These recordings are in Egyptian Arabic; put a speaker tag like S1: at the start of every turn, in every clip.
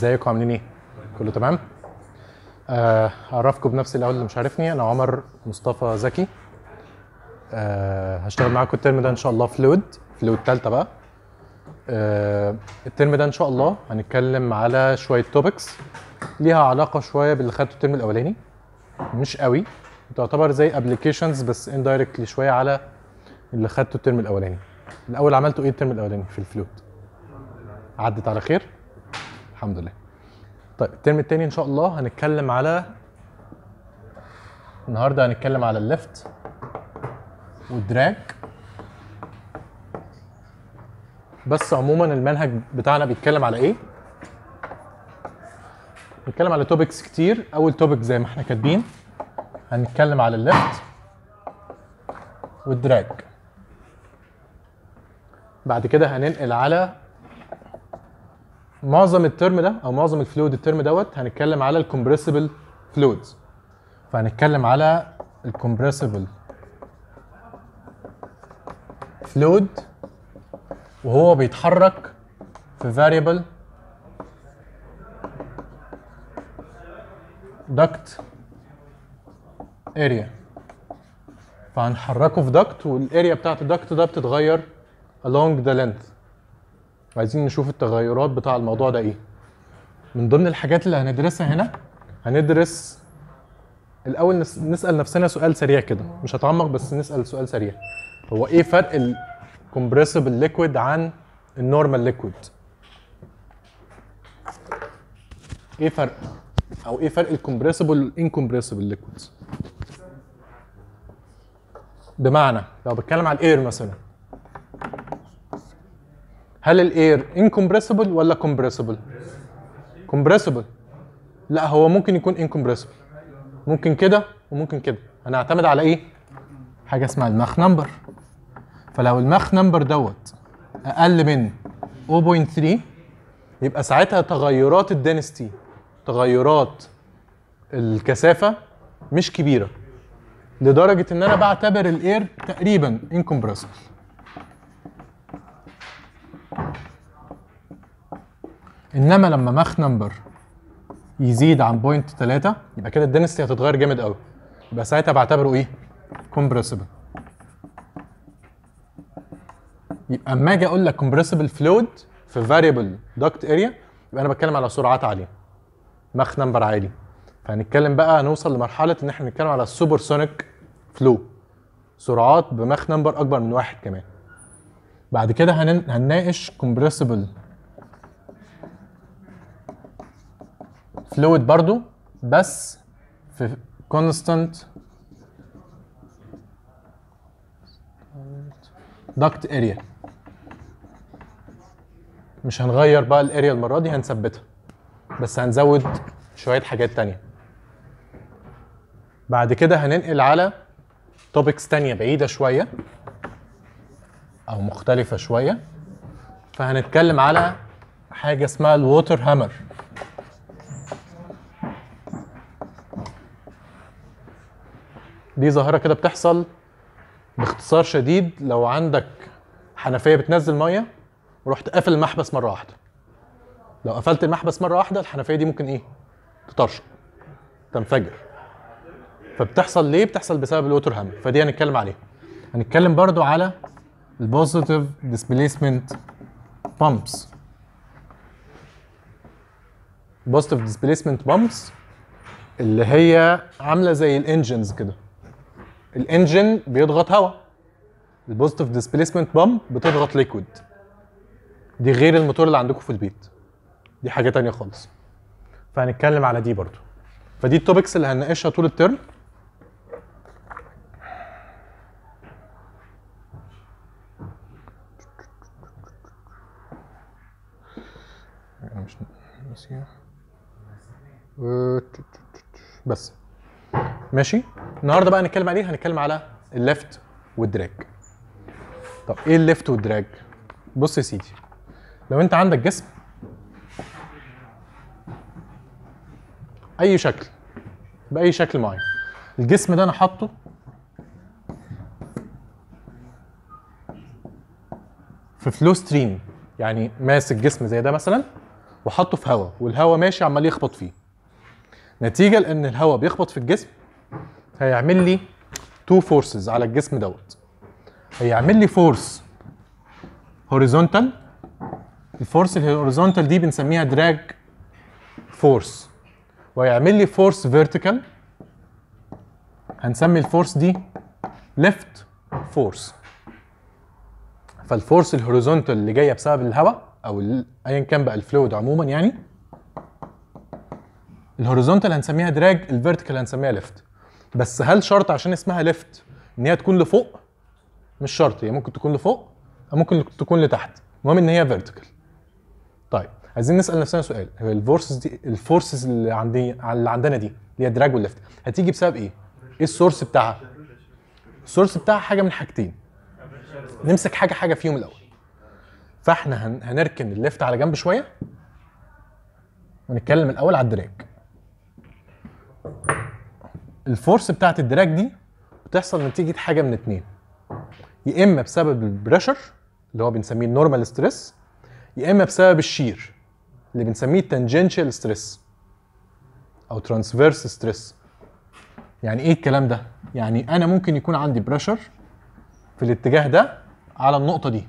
S1: ازيكم عاملين ايه؟ كله تمام؟ آه، اعرفكم بنفسي الاول اللي مش عارفني انا عمر مصطفى زكي آه، هشتغل معاكم الترم ده ان شاء الله فلويد فلويد تالتة بقى آه، الترم ده ان شاء الله هنتكلم على شويه توبكس ليها علاقه شويه باللي خدته الترم الاولاني مش قوي تعتبر زي ابلكيشنز بس اندايركتلي شويه على اللي خدته الترم الاولاني الاول عملتوا ايه الترم الاولاني في الفلويد عدت على خير الحمد لله طيب الترم التاني ان شاء الله هنتكلم على النهارده هنتكلم على الليفت والدراج بس عموما المنهج بتاعنا بيتكلم على ايه بيتكلم على توبكس كتير اول توبك زي ما احنا كاتبين هنتكلم على الليفت والدراج بعد كده هننقل على معظم الترم ده او معظم الفلويد الترم دوت هنتكلم على الكمبريسبل فلويدز فهنتكلم على الكمبريسبل فلويد وهو بيتحرك في variable duct area فهنحركه في duct والاريا بتاعت الدكت ده بتتغير along the length عايزين نشوف التغيرات بتاع الموضوع ده ايه من ضمن الحاجات اللي هندرسها هنا هندرس الاول نس- نسال نفسنا سؤال سريع كده مش هتعمق بس نسال سؤال سريع هو ايه فرق الكمبريسبل ليكويد عن النورمال ليكويد ايه فرق او ايه فرق الكمبريسبل والانكمبريسبل ليكويدز بمعنى لو بتكلم على الاير مثلا هل الاير انكمبريسبل ولا كومبريسبل كومبريسبل لا هو ممكن يكون انكمبريسبل ممكن كده وممكن كده هنعتمد على ايه حاجه اسمها الماخ نمبر فلو الماخ نمبر دوت اقل من 0.3 يبقى ساعتها تغيرات الدنستي تغيرات الكثافه مش كبيره لدرجه ان انا بعتبر الاير تقريبا انكمبريسبل انما لما ماخ نمبر يزيد عن بوينت 3 يبقى كده الدنستي هتتغير جامد قوي يبقى ساعتها بعتبره ايه كومبريسبل يبقى اما اجي اقول لك كومبريسبل فلويد في فاريبل دكت اريا يبقى انا بتكلم على سرعات عاليه ماخ نمبر عالي فهنتكلم بقى هنوصل لمرحله ان احنا نتكلم على السوبر سونيك فلو سرعات بماخ نمبر اكبر من واحد كمان بعد كده هنن... هنناقش كومبريسبل فلويد برضو بس في كونستانت دكت اريا مش هنغير بقى الاريا المره دي هنثبتها بس هنزود شويه حاجات تانية بعد كده هننقل على توبكس تانية بعيدة شوية أو مختلفة شوية فهنتكلم على حاجة اسمها الووتر هامر دي ظاهرة كده بتحصل باختصار شديد لو عندك حنفية بتنزل مية ورحت قافل المحبس مرة واحدة لو قفلت المحبس مرة واحدة الحنفية دي ممكن ايه؟ تطرشق تنفجر فبتحصل ليه؟ بتحصل بسبب الووتر هامر فدي هنتكلم عليها هنتكلم برضو على البوزيتيف ديسبيسمنت بامبس بوزيتيف ديسبيسمنت بامبس اللي هي عامله زي الانجنز كده الانجن بيضغط هواء البوزيتيف ديسبيسمنت بامب بتضغط ليكويد دي غير الموتور اللي عندكم في البيت دي حاجه تانية خالص فهنتكلم على دي برضو فدي التوبكس اللي هنناقشها طول الترم انا مش ناسيها بس ماشي النهارده بقى هنتكلم عليه هنتكلم على الليفت والدراج طب ايه الليفت والدراج بص يا سيدي لو انت عندك جسم اي شكل باي شكل معين الجسم ده انا حاطه في فلو ستريم يعني ماسك جسم زي ده مثلا وحطه في هواء والهواء ماشي عمال يخبط فيه نتيجه لان الهواء بيخبط في الجسم هيعمل لي تو فورسز على الجسم دوت هيعمل لي فورس هوريزونتال الفورس الهوريزونتال دي بنسميها دراج فورس وهيعمل لي فورس فيرتيكال هنسمي الفورس دي ليفت فورس فالفورس الهوريزونتال اللي جايه بسبب الهواء او ال- ايا كان بقى الفلويد عموما يعني الهوريزونتال هنسميها دراج الفيرتيكال هنسميها ليفت بس هل شرط عشان اسمها ليفت ان هي تكون لفوق مش شرط هي ممكن تكون لفوق او ممكن تكون لتحت المهم ان هي فيرتيكال طيب عايزين نسال نفسنا سؤال هو الفورسز دي الفورسز اللي عندي اللي عندنا دي اللي هي دراج والليفت هتيجي بسبب ايه؟ ايه السورس بتاعها؟ السورس بتاعها حاجه من حاجتين نمسك حاجه حاجه فيهم الاول فاحنا هن... هنركن الليفت على جنب شويه ونتكلم الاول على الدراج الفورس بتاعت الدراج دي بتحصل نتيجه حاجه من اتنين يا اما بسبب البريشر اللي هو بنسميه النورمال ستريس يا اما بسبب الشير اللي بنسميه تانجنشال ستريس او ترانسفيرس ستريس يعني ايه الكلام ده يعني انا ممكن يكون عندي بريشر في الاتجاه ده على النقطه دي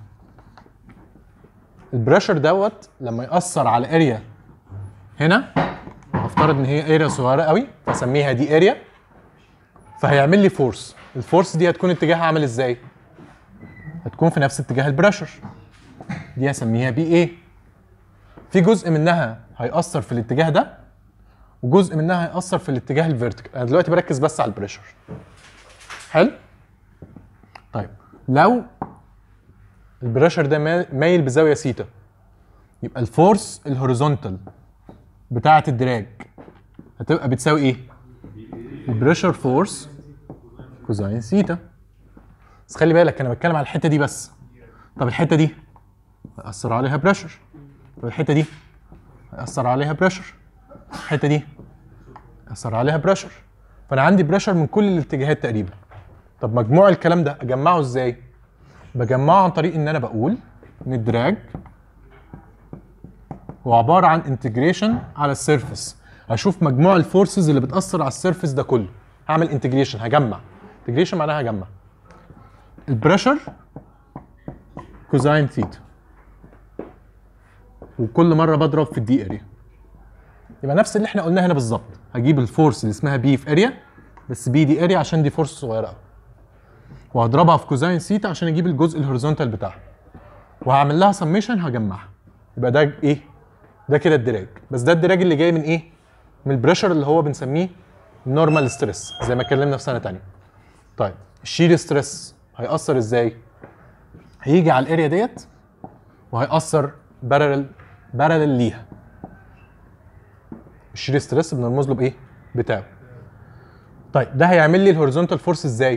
S1: البريشر دوت لما ياثر على اريا هنا افترض ان هي اريا صغيره قوي فاسميها دي اريا فهيعمل لي فورس الفورس دي هتكون اتجاهها عامل ازاي هتكون في نفس اتجاه البريشر دي هسميها بي ايه في جزء منها هيأثر في الاتجاه ده وجزء منها هيأثر في الاتجاه الفيرتيكال انا دلوقتي بركز بس على البريشر حلو طيب لو البريشر ده ما- مايل بزاويه سيتا يبقى الفورس الهوريزونتال بتاعه الدراج هتبقى بتساوي ايه البريشر فورس كوزاين سيتا بس خلي بالك انا بتكلم على الحته دي بس طب الحته دي هيأثر عليها بريشر طب الحته دي هيأثر عليها بريشر الحته دي هيأثر عليها بريشر فانا عندي بريشر من كل الاتجاهات تقريبا طب مجموع الكلام ده اجمعه ازاي بجمعه عن طريق ان انا بقول ان الدراج هو عباره عن انتجريشن على السيرفيس هشوف مجموع الفورسز اللي بتاثر على السيرفيس ده كله هعمل انتجريشن هجمع انتجريشن معناها هجمع البريشر كوزاين ثيتا وكل مره بضرب في الدي اريا يبقى نفس اللي احنا قلناه هنا بالظبط هجيب الفورس اللي اسمها بي في اريا بس بي دي اريا عشان دي فورس صغيره قوي وهضربها في كوزاين سيتا عشان اجيب الجزء الهوريزونتال بتاعها وهعمل لها سميشن هجمعها يبقى ده ايه ده كده الدراج بس ده الدراج اللي جاي من ايه من البريشر اللي هو بنسميه نورمال ستريس زي ما اتكلمنا في سنه تانية طيب الشير ستريس هيأثر ازاي هيجي على الاريا ديت وهيأثر بارل بارل ليها الشير ستريس بنرمز له بايه بتاعه طيب ده هيعمل لي الهوريزونتال فورس ازاي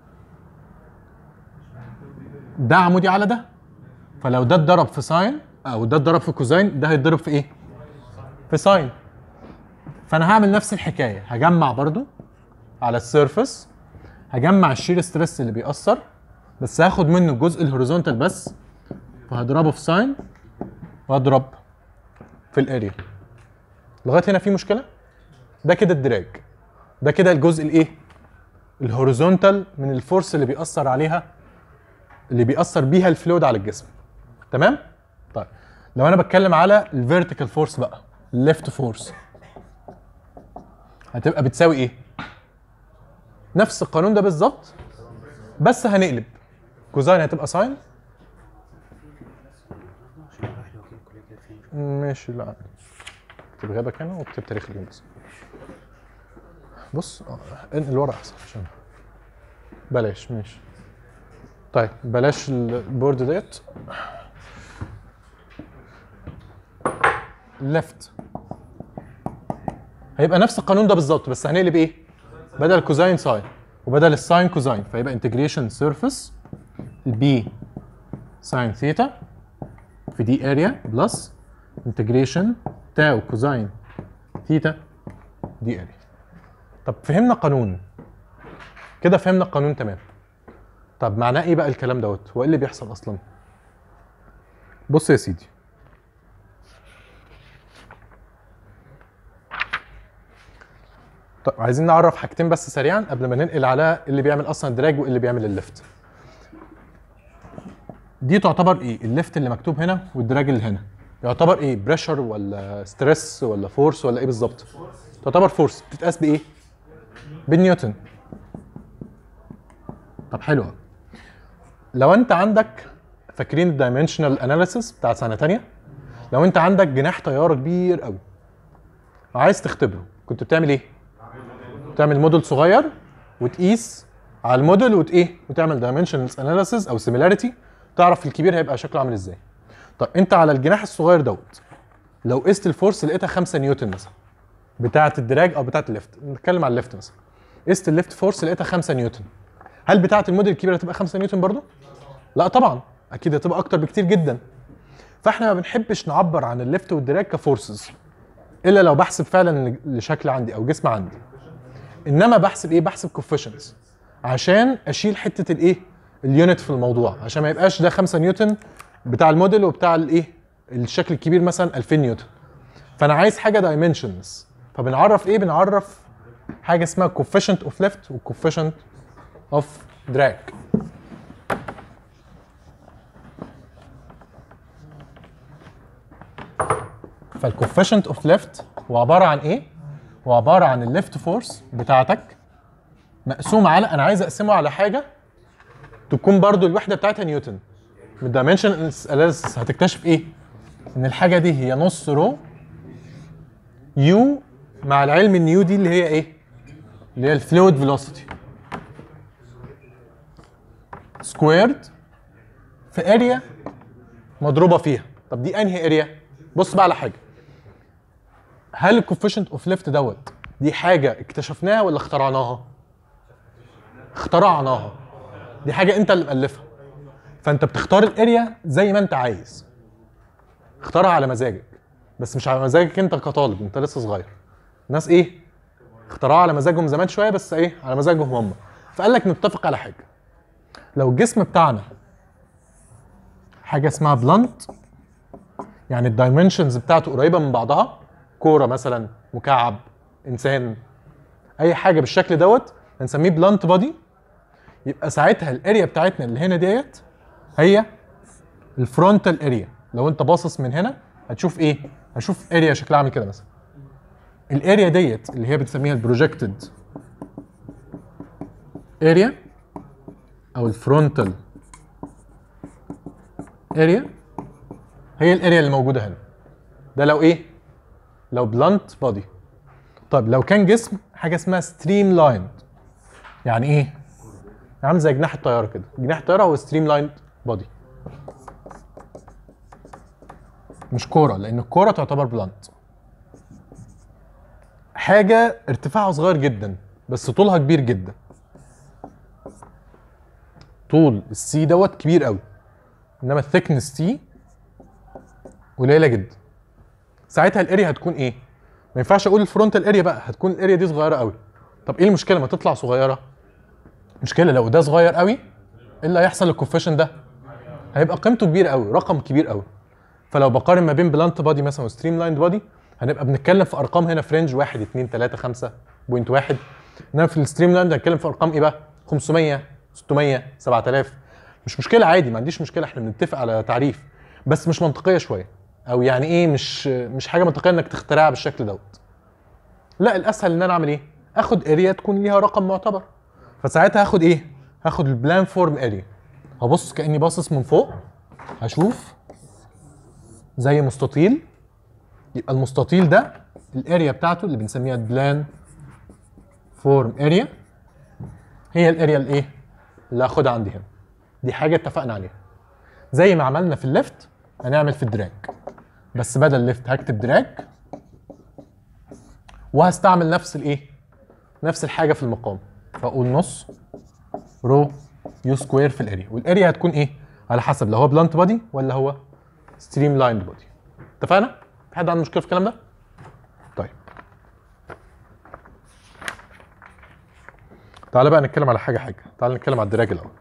S1: ده عمودي على ده فلو ده اتضرب في ساين او ده اتضرب في كوزاين ده هيتضرب في ايه في ساين فانا هعمل نفس الحكايه هجمع برضو على السيرفس هجمع الشير ستريس اللي بيأثر بس هاخد منه الجزء الهوريزونتال بس فهضربه في ساين واضرب في الاريا لغايه هنا في مشكله ده كده الدراج ده كده الجزء الايه الهوريزونتال من الفورس اللي بيأثر عليها اللي بيأثر بيها الفلويد على الجسم تمام طيب لو انا بتكلم على الفيرتيكال فورس بقى الليفت فورس هتبقى بتساوي ايه نفس القانون ده بالظبط بس هنقلب كوزاين هتبقى ساين ماشي لا اكتب غيابك هنا واكتب تاريخ اليوم بس بص آه، انقل ورا احسن عشان بلاش ماشي طيب بلاش البورد ديت ليفت هيبقى نفس القانون ده بالظبط بس هنقلب ايه بدل كوزاين ساين وبدل الساين كوزاين فيبقى انتجريشن سيرفيس البي ساين ثيتا في دي اريا بلس انتجريشن تاو كوزاين ثيتا دي اريا طب فهمنا قانون كده فهمنا القانون تمام طب معناه ايه بقى الكلام دوت هو ايه اللي بيحصل اصلا بص يا سيدي طيب عايزين نعرف حاجتين بس سريعا قبل ما ننقل على اللي بيعمل اصلا الدراج واللي بيعمل الليفت دي تعتبر ايه الليفت اللي مكتوب هنا والدراج اللي هنا يعتبر ايه بريشر ولا ستريس ولا فورس ولا ايه بالظبط تعتبر فورس بتتقاس بايه بالنيوتن طب حلو أوي. لو انت عندك فاكرين الدايمنشنال اناليسيس بتاع سنه تانية لو انت عندك جناح طياره كبير قوي وعايز تختبره كنت بتعمل ايه تعمل موديل صغير وتقيس على الموديل وت ايه وتعمل دايمنشنال اناليسيس او سيميلاريتي تعرف الكبير هيبقى شكله عامل ازاي طب انت على الجناح الصغير دوت لو قست الفورس لقيتها 5 نيوتن مثلا بتاعه الدراج او بتاعه الليفت نتكلم على الليفت مثلا قست الليفت فورس لقيتها 5 نيوتن هل بتاعه الموديل الكبيره هتبقى 5 نيوتن برضو لا طبعا اكيد هتبقى اكتر بكتير جدا فاحنا ما بنحبش نعبر عن الليفت والدراج كفورسز الا لو بحسب فعلا لشكل عندي او جسم عندي انما بحسب ايه بحسب كوفيشنتس عشان اشيل حته الايه اليونت في الموضوع عشان ما يبقاش ده 5 نيوتن بتاع الموديل وبتاع الايه الشكل الكبير مثلا 2000 نيوتن فانا عايز حاجه دايمنشنز فبنعرف ايه بنعرف حاجه اسمها coefficient اوف ليفت وcoefficient اوف دراج فالكوفيشنت اوف ليفت هو عباره عن ايه؟ هو عباره عن الليفت فورس بتاعتك مقسوم على انا عايز اقسمه على حاجه تكون برضو الوحده بتاعتها نيوتن من الدايمنشن اناليسيس هتكتشف ايه؟ ان الحاجه دي هي نص رو يو مع العلم ان يو دي اللي هي ايه؟ اللي هي الفلويد فيلوسيتي سكويرد في اريا مضروبه فيها طب دي انهي اريا؟ بص بقى على حاجه هل الكوفيشنت اوف ليفت دوت دي حاجه اكتشفناها ولا اخترعناها؟ اخترعناها دي حاجه انت اللي مالفها فانت بتختار الاريا زي ما انت عايز اختارها على مزاجك بس مش على مزاجك انت كطالب انت لسه صغير الناس ايه اخترعوها على مزاجهم زمان شويه بس ايه على مزاجهم هم فقال لك نتفق على حاجه لو الجسم بتاعنا حاجه اسمها بلانت يعني الدايمنشنز بتاعته قريبه من بعضها كوره مثلا مكعب انسان اي حاجه بالشكل دوت هنسميه بلانت بادي يبقى ساعتها الاريا بتاعتنا اللي هنا ديت هي الفرونتال اريا لو انت باصص من هنا هتشوف ايه هتشوف اريا شكلها عامل كده مثلا الاريا ديت اللي هي بنسميها البروجكتد اريا او الفرونتال اريا هي الاريا اللي موجوده هنا ده لو ايه لو بلانت بادي طيب لو كان جسم حاجه اسمها ستريم لايند يعني ايه عامل زي جناح الطياره كده جناح الطياره هو ستريم لايند بادي مش كوره لان الكوره تعتبر بلانت حاجه ارتفاعها صغير جدا بس طولها كبير جدا طول السي دوت كبير قوي انما الثيكنس تي قليله جدا ساعتها الاريا هتكون ايه ما ينفعش اقول الفرونتال اريا بقى هتكون الاريا دي صغيره قوي طب ايه المشكله ما تطلع صغيره مشكله لو ده صغير قوي ايه اللي هيحصل للكوفيشن ده هيبقى قيمته كبيره قوي رقم كبير قوي فلو بقارن ما بين بلانت بادي مثلا وستريم لايند بادي هنبقى بنتكلم في ارقام هنا في رينج 1 2 3 5 بوينت 1 انما في الستريم لايند هنتكلم في ارقام ايه بقى 500 600 7000 مش مشكله عادي ما عنديش مشكله احنا بنتفق على تعريف بس مش منطقيه شويه او يعني ايه مش مش حاجه منطقيه انك تخترعها بالشكل دوت لا الاسهل ان انا اعمل ايه اخد اريا تكون ليها رقم معتبر فساعتها هاخد ايه هاخد البلان فورم اريا هبص كاني باصص من فوق هشوف زي مستطيل يبقى المستطيل ده الاريا بتاعته اللي بنسميها البلان فورم اريا هي الاريا الايه اللي هاخدها عندي هنا دي حاجه اتفقنا عليها زي ما عملنا في الليفت هنعمل في الدراج بس بدل ليفت هكتب دراج وهستعمل نفس الايه نفس الحاجه في المقام فاقول نص رو يو سكوير في الاريا والاريا هتكون ايه على حسب لو هو بلانت بادي ولا هو ستريم لايند بادي اتفقنا في حد عنده مشكله في الكلام ده طيب تعالى بقى نتكلم على حاجه حاجه تعالى نتكلم على الدراج الاول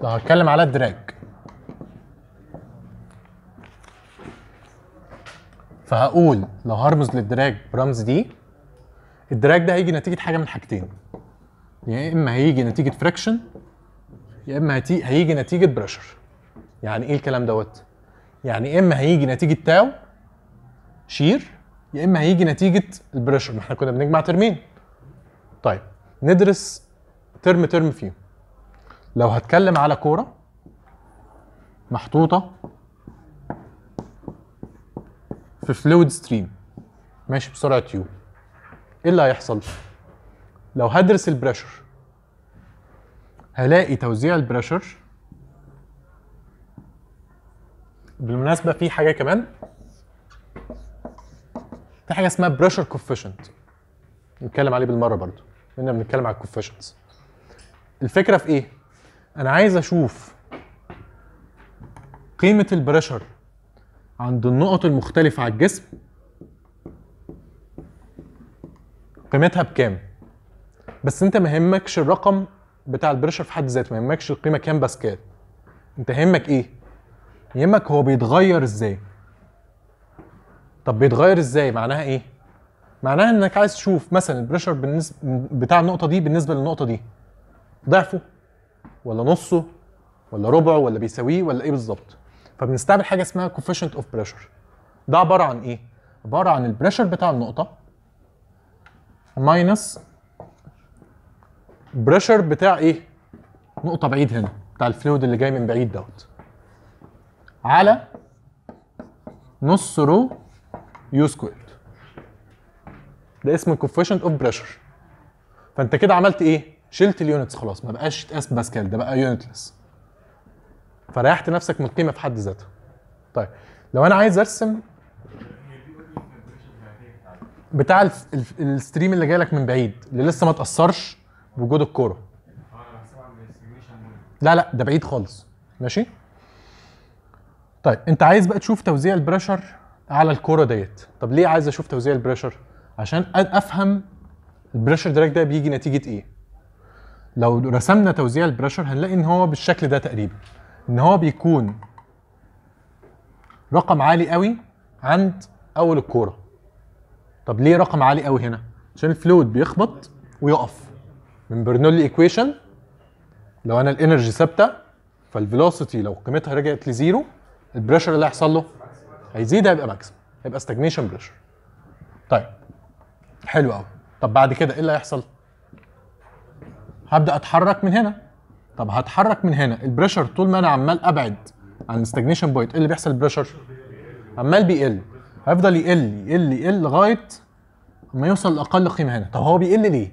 S1: لو هتكلم على الدراج فهقول لو هرمز للدراج برمز دي الدراج ده هيجي نتيجه حاجه من حاجتين يا اما هيجي نتيجه فريكشن يا اما هتي... هيجي نتيجه بريشر يعني ايه الكلام دوت يعني يا اما هيجي نتيجه تاو شير يا اما هيجي نتيجه البريشر ما احنا كنا بنجمع ترمين طيب ندرس ترم ترم فيهم لو هتكلم على كوره محطوطه في فلويد ستريم ماشي بسرعه يو ايه اللي هيحصل لو هدرس البريشر هلاقي توزيع البريشر بالمناسبه في حاجه كمان في حاجه اسمها بريشر كوفيشنت نتكلم عليه بالمره برضو لان بنتكلم على الكوفيشنتس الفكره في ايه انا عايز اشوف قيمه البريشر عند النقط المختلفه على الجسم قيمتها بكام بس انت ما يهمكش الرقم بتاع البريشر في حد ذاته ما يهمكش القيمه كام باسكال انت يهمك ايه يهمك هو بيتغير ازاي طب بيتغير ازاي معناها ايه معناها انك عايز تشوف مثلا البريشر بالنسبه بتاع النقطه دي بالنسبه للنقطه دي ضعفه ولا نصه ولا ربعه ولا بيساويه ولا ايه بالظبط فبنستعمل حاجه اسمها coefficient اوف بريشر ده عباره عن ايه عباره عن البريشر بتاع النقطه ماينس بريشر بتاع ايه نقطه بعيد هنا بتاع الفلويد اللي جاي من بعيد دوت على نص رو يو سكويرد ده اسمه coefficient اوف بريشر فانت كده عملت ايه شلت اليونتس خلاص ما بقاش يتقاس باسكال ده بقى يونتلس فريحت نفسك من القيمه في حد ذاتها طيب لو انا عايز ارسم بتاع الف- الف- الستريم اللي جاي لك من بعيد اللي لسه ما تاثرش بوجود الكوره لا لا ده بعيد خالص ماشي طيب انت عايز بقى تشوف توزيع البريشر على الكوره ديت طب ليه عايز اشوف توزيع البريشر عشان أ- افهم البريشر دراج ده بيجي نتيجه ايه لو رسمنا توزيع البريشر هنلاقي ان هو بالشكل ده تقريبا ان هو بيكون رقم عالي قوي عند اول الكوره طب ليه رقم عالي قوي هنا عشان الفلويد بيخبط ويقف من برنولي ايكويشن لو انا الانرجي ثابته فالفيلوسيتي لو قيمتها رجعت لزيرو البريشر اللي هيحصل له هيزيد هيبقى ماكسيمم هيبقى ستاجنيشن بريشر طيب حلو قوي طب بعد كده ايه اللي هيحصل هبدا اتحرك من هنا طب هتحرك من هنا البريشر طول ما انا عمال ابعد عن الستاجنيشن بوينت ايه اللي بيحصل البريشر عمال بيقل هيفضل يقل يقل يقل لغايه ما يوصل لاقل قيمه هنا طب هو بيقل ليه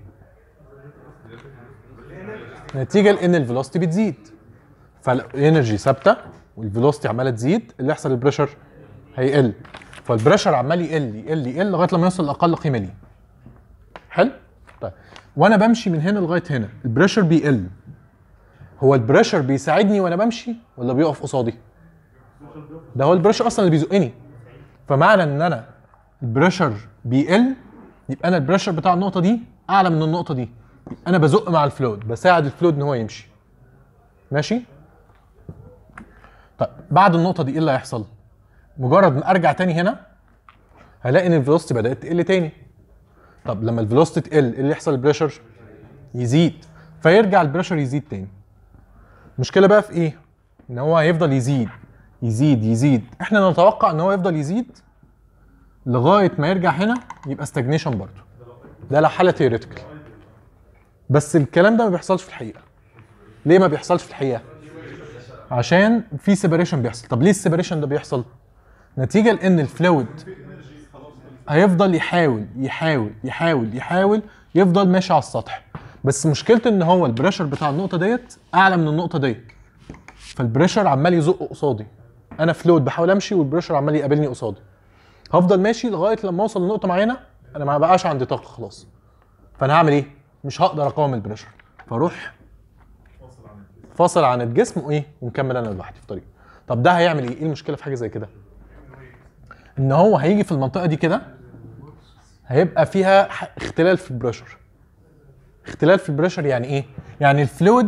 S1: نتيجه لان الفيلوسيتي بتزيد فالانرجي ثابته والفيلوسيتي عماله تزيد اللي يحصل البريشر هيقل فالبريشر عمال يقل يقل يقل لغايه لما يوصل لاقل قيمه ليه حلو طيب وانا بمشي من هنا لغايه هنا البريشر بيقل هو البريشر بيساعدني وانا بمشي ولا بيقف قصادي ده هو البريشر اصلا اللي بيزقني فمعنى ان انا البريشر بيقل يبقى انا البريشر بتاع النقطه دي اعلى من النقطه دي يبقى انا بزق مع الفلويد بساعد الفلويد ان هو يمشي ماشي طيب بعد النقطه دي ايه اللي هيحصل مجرد ما ارجع تاني هنا هلاقي ان الفيلوسيتي بدات تقل تاني طب لما الفيلوسيتي تقل ايه اللي يحصل البريشر يزيد فيرجع البريشر يزيد تاني المشكله بقى في ايه ان هو هيفضل يزيد يزيد يزيد احنا نتوقع ان هو يفضل يزيد لغايه ما يرجع هنا يبقى ستاجنيشن برضه ده لو حاله ثيوريتيكال بس الكلام ده ما بيحصلش في الحقيقه ليه ما بيحصلش في الحقيقه عشان في سيبريشن بيحصل طب ليه السيبريشن ده بيحصل نتيجه لان الفلويد هيفضل يحاول يحاول يحاول يحاول يفضل ماشي على السطح بس مشكلته ان هو البريشر بتاع النقطه ديت اعلى من النقطه ديت فالبريشر عمال يزق قصادي انا فلويد بحاول امشي والبريشر عمال يقابلني قصادي هفضل ماشي لغايه لما اوصل لنقطه معينه انا ما بقاش عندي طاقه خلاص فانا هعمل ايه مش هقدر اقاوم البريشر فاروح فاصل عن الجسم وايه ومكمل انا لوحدي في طريقي طب ده هيعمل ايه ايه المشكله في حاجه زي كده ان هو هيجي في المنطقه دي كده هيبقى فيها ح- اختلال في البريشر اختلال في البريشر يعني ايه يعني الفلويد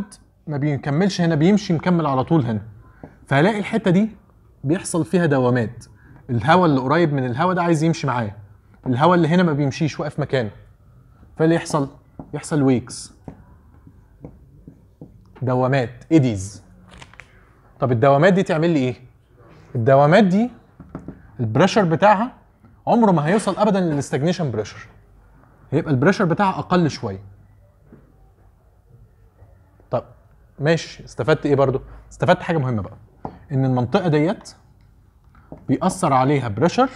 S1: ما بيكملش هنا بيمشي مكمل على طول هنا فهلاقي الحته دي بيحصل فيها دوامات الهواء اللي قريب من الهواء ده عايز يمشي معاه الهواء اللي هنا ما بيمشيش واقف مكانه فاللي يحصل يحصل ويكس دوامات ايديز طب الدوامات دي تعمل لي ايه الدوامات دي البريشر بتاعها عمره ما هيوصل ابدا للاستجنيشن بريشر هيبقى البريشر بتاعها اقل شويه طب ماشي استفدت ايه برضو استفدت حاجه مهمه بقى ان المنطقه ديت بيأثر عليها بريشر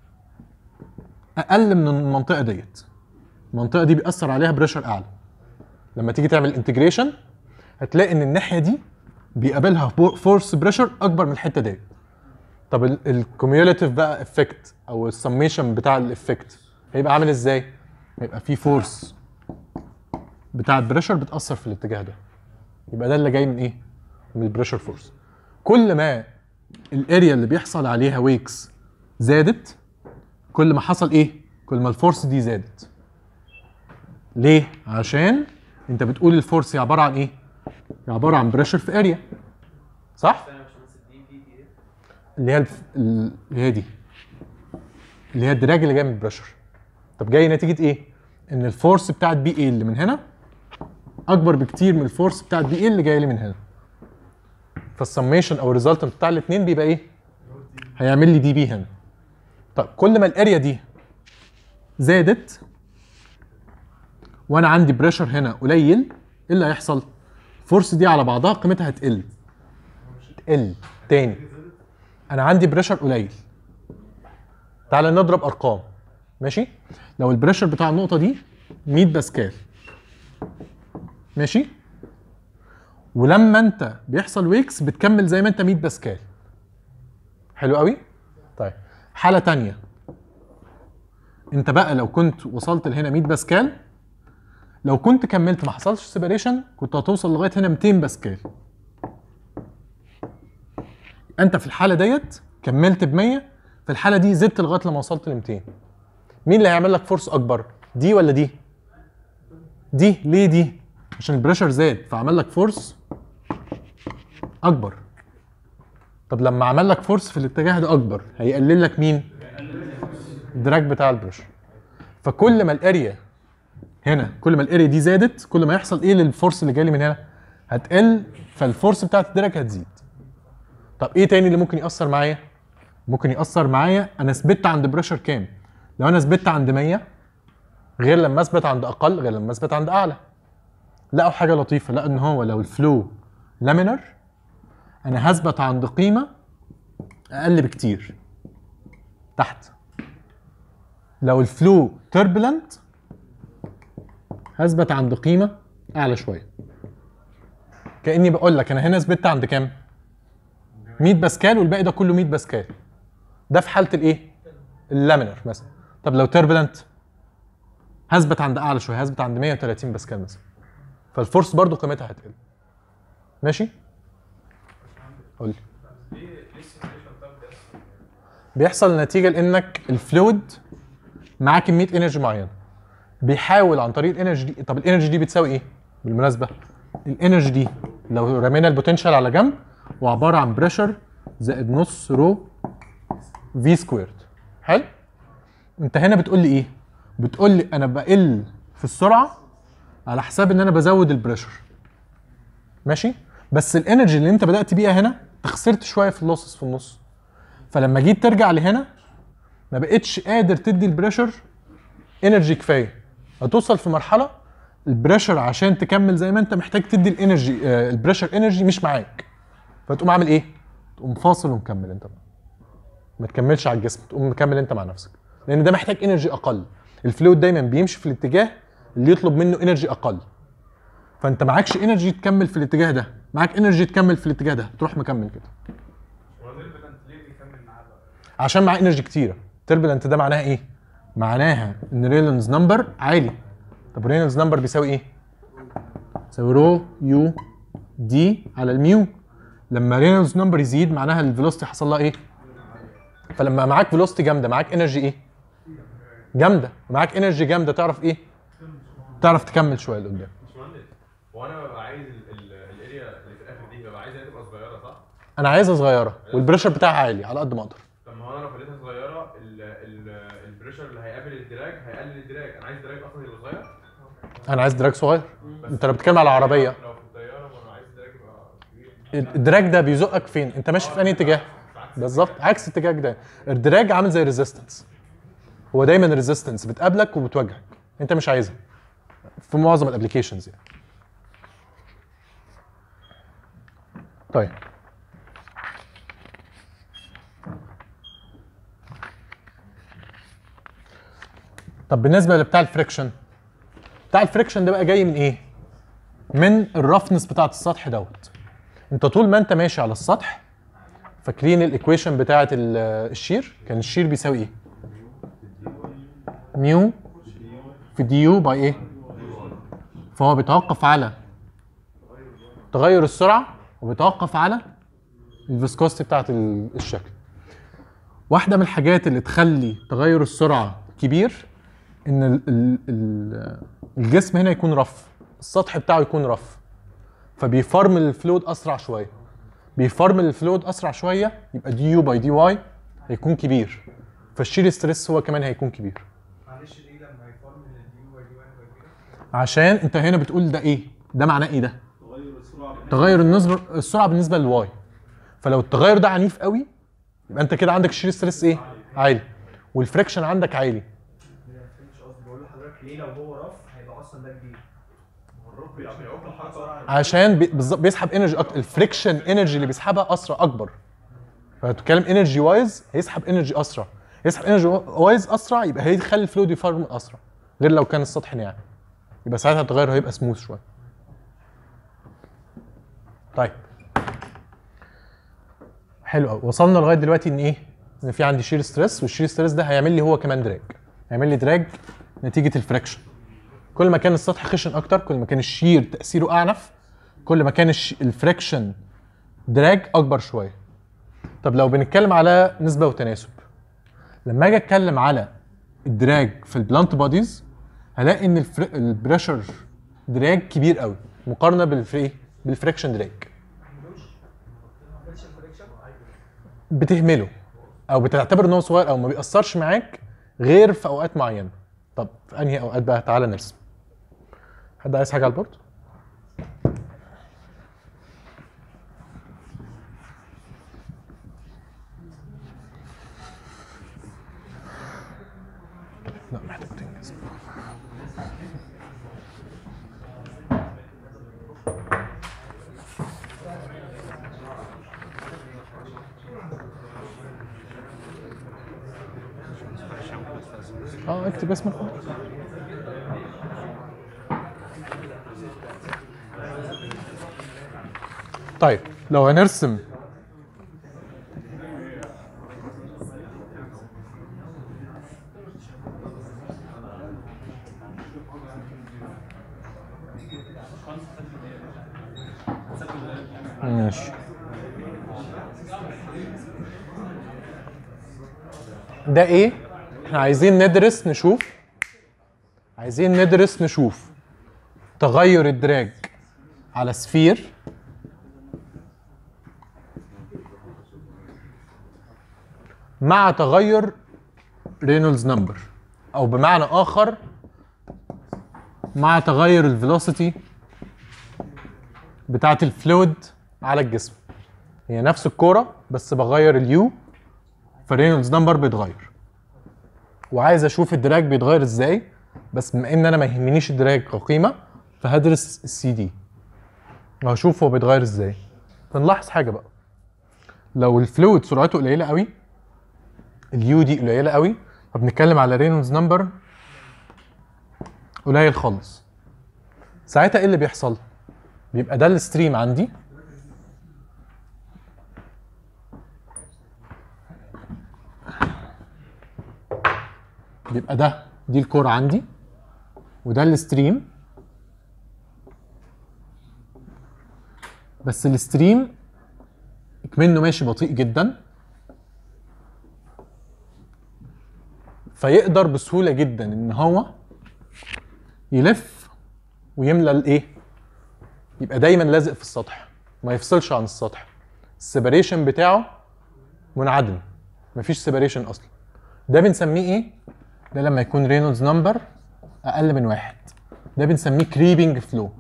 S1: اقل من المنطقه ديت المنطقه دي بيأثر عليها بريشر اعلى لما تيجي تعمل انتجريشن هتلاقي ان الناحيه دي بيقابلها فورس بريشر اكبر من الحته ديت طب الكوميوليتيف بقى افكت او السميشن بتاع الافكت هيبقى عامل ازاي هيبقى في فورس بتاع البريشر بتاثر في الاتجاه ده يبقى ده اللي جاي من ايه من البريشر فورس كل ما الاريا اللي بيحصل عليها ويكس زادت كل ما حصل ايه كل ما الفورس دي زادت ليه عشان انت بتقول الفورس هي عباره عن ايه هي عباره عن بريشر في اريا صح اللي هي الف... اللي هي دي اللي هي الدراج اللي جاي من البريشر طب جاي نتيجه ايه ان الفورس بتاعت بي اي اللي من هنا اكبر بكتير من الفورس بتاعت بي اي اللي جايه لي من هنا فالسميشن او الريزلتنت بتاع الاثنين بيبقى ايه هيعمل لي دي بي هنا طب كل ما الاريا دي زادت وانا عندي بريشر هنا قليل ايه اللي هيحصل الفورس دي على بعضها قيمتها هتقل تقل تاني انا عندي بريشر قليل تعال نضرب ارقام ماشي لو البريشر بتاع النقطه دي 100 باسكال ماشي ولما انت بيحصل ويكس بتكمل زي ما انت 100 باسكال حلو قوي طيب حاله تانية انت بقى لو كنت وصلت لهنا 100 باسكال لو كنت كملت ما حصلش سيبريشن كنت هتوصل لغايه هنا 200 باسكال انت في الحاله ديت كملت ب 100 في الحاله دي زدت لغايه لما وصلت ل 200 مين اللي هيعمل لك فورس اكبر دي ولا دي دي ليه دي عشان البريشر زاد فعمل لك فورس اكبر طب لما عمل لك فورس في الاتجاه ده اكبر هيقلل لك مين الدراج بتاع البريشر فكل ما الاريا هنا كل ما الاريا دي زادت كل ما يحصل ايه للفورس اللي جاي من هنا هتقل فالفورس بتاعت الدراج هتزيد طب ايه تاني اللي ممكن ياثر معايا ممكن ياثر معايا انا ثبت عند بريشر كام لو انا ثبت عند 100 غير لما اثبت عند اقل غير لما اثبت عند اعلى لقوا حاجه لطيفه لقوا ان هو لو الفلو لامينر انا هثبت عند قيمه اقل بكتير تحت لو الفلو تربلنت هثبت عند قيمه اعلى شويه كاني بقول لك انا هنا ثبت عند كام 100 باسكال والباقي ده كله 100 باسكال ده في حاله الايه اللامينر مثلا طب لو تربلنت هثبت عند اعلى شويه هثبت عند 130 باسكال مثلا فالفورس برضو قيمتها هتقل ماشي قول لي بيحصل نتيجه لانك الفلويد معاه كميه انرجي معينه بيحاول عن طريق الانرجي دي طب الانرجي دي بتساوي ايه بالمناسبه الانرجي دي لو رمينا البوتنشال على جنب وعباره عن بريشر زائد نص رو في سكويرد حلو انت هنا بتقول لي ايه بتقول لي انا بقل في السرعه على حساب ان انا بزود البريشر ماشي بس الانرجي اللي انت بدات بيها هنا انت خسرت شويه في اللوسز في النص فلما جيت ترجع لهنا ما بقتش قادر تدي البريشر انرجي كفايه هتوصل في مرحله البريشر عشان تكمل زي ما انت محتاج تدي الانرجي آه البريشر انرجي مش معاك فتقوم عامل ايه؟ تقوم فاصل ومكمل انت بقى ما تكملش على الجسم تقوم مكمل انت مع نفسك لان ده محتاج انرجي اقل الفلويد دايما بيمشي في الاتجاه اللي يطلب منه انرجي اقل فانت معكش انرجي تكمل في الاتجاه ده معاك انرجي تكمل في الاتجاه ده تروح مكمل كده عشان معاه انرجي كتيره تربلنت ده معناها ايه معناها ان رينولدز نمبر عالي طب رينولدز نمبر بيساوي ايه يساوي رو يو دي على الميو لما رينولدز نمبر يزيد معناها الفيلوسيتي حصل لها ايه فلما معاك فيلوسيتي جامده معاك انرجي ايه جامده معاك انرجي جامده تعرف ايه تعرف تكمل شويه لقدام
S2: باشمهندس هو انا ببقى عايز ال- ال- الاريا
S1: انا عايزها صغيره والبريشر بتاعها عالي على قد ما اقدر
S2: طب ما هو انا لو خليتها صغيره ال ال البريشر اللي هيقابل الدراج هيقلل الدراج انا عايز دراج اصلا يبقى صغير
S1: انا عايز دراج صغير
S2: بس
S1: انت لو بتتكلم على عربيه
S2: لو في الطياره ما انا عايز دراج يبقى كبير
S1: الدراج ده بيزقك فين انت ماشي في انهي اتجاه بالظبط عكس اتجاهك ده الدراج عامل زي ريزيستنس هو دايما ريزيستنس بتقابلك وبتواجهك انت مش عايزها في معظم الابلكيشنز يعني طيب طب بالنسبه لبتاع الفريكشن بتاع الفريكشن ده بقى جاي من ايه من الرفنس بتاعه السطح دوت انت طول ما انت ماشي على السطح فاكرين الايكويشن بتاعه ال- الشير كان الشير بيساوي ايه ميو في دي يو باي ايه فهو بيتوقف على تغير السرعه وبيتوقف على الفيسكوستي بتاعه ال- الشكل واحده من الحاجات اللي تخلي تغير السرعه كبير ان ال ال ال الجسم هنا يكون رف السطح بتاعه يكون رف فبيفرمل الفلويد اسرع شويه بيفرمل الفلويد اسرع شويه يبقى دي يو باي دي واي هيكون كبير فالشير ستريس هو كمان هيكون كبير
S3: معلش ليه لما هيفرمل الدي واي دي واي كده
S1: عشان انت هنا بتقول ده ايه ده معناه ايه ده
S3: تغير السرعه
S1: تغير النسبه السرعه بالنسبه للواي فلو التغير ده عنيف قوي يبقى انت كده عندك الشير ستريس ايه عالي والفريكشن عندك عالي
S3: مش قصدي بقول لحضرتك ليه لو هو رف هيبقى اصلا ده كبير هو الرف
S2: بيعوق الحركه
S1: عشان بي- بالظبط بيسحب انرجي اكتر الفريكشن انرجي اللي بيسحبها اسرع اكبر فبتتكلم انرجي وايز هيسحب انرجي اسرع يسحب انرجي وايز اسرع يبقى هيخلي الفلويد يفرم اسرع غير لو كان السطح ناعم يبقى ساعتها التغير هيبقى سموث شويه طيب حلو قوي وصلنا لغايه دلوقتي ان ايه ان في عندي شير ستريس والشير ستريس ده هيعمل لي هو كمان دراج هيعمل لي دراج نتيجه الفريكشن كل ما كان السطح خشن اكتر كل ما كان الشير تاثيره اعنف كل ما كان الش- الفريكشن دراج اكبر شويه طب لو بنتكلم على نسبه وتناسب لما اجي اتكلم على الدراج في البلانت بوديز هلاقي ان الفر... البريشر دراج كبير قوي مقارنه بالفري بالفريكشن دراج بتهمله او بتعتبر ان هو صغير او ما بيأثرش معاك غير في اوقات معينه طب في انهي اوقات بقى تعالى نرسم حد عايز حاجه على البورد لا محتاج تنجز اه اكتب اسمك طيب لو هنرسم ماشي ده ايه احنا عايزين ندرس نشوف عايزين ندرس نشوف تغير الدراج على سفير مع تغير رينولدز نمبر او بمعنى اخر مع تغير الفيلوسيتي بتاعه الفلويد على الجسم هي نفس الكوره بس بغير اليو فالرينولدز نمبر بيتغير وعايز اشوف الدراج بيتغير ازاي بس بما ان انا ما يهمنيش الدراج كقيمه فهدرس السي دي وهشوف هو بيتغير ازاي فنلاحظ حاجه بقى لو الفلويد سرعته قليله قوي اليو دي قليله قوي فبنتكلم على رينولدز نمبر قليل خالص ساعتها ايه اللي بيحصل بيبقى ده الستريم عندي بيبقى ده دي الكورة عندي وده الستريم بس الستريم منه ماشي بطيء جدا فيقدر بسهولة جدا ان هو يلف ويملى الايه يبقى دايما لازق في السطح ما يفصلش عن السطح السيبريشن بتاعه منعدم مفيش سيبريشن اصلا ده بنسميه ايه ده لما يكون رينولدز نمبر اقل من واحد ده بنسميه كريبنج فلو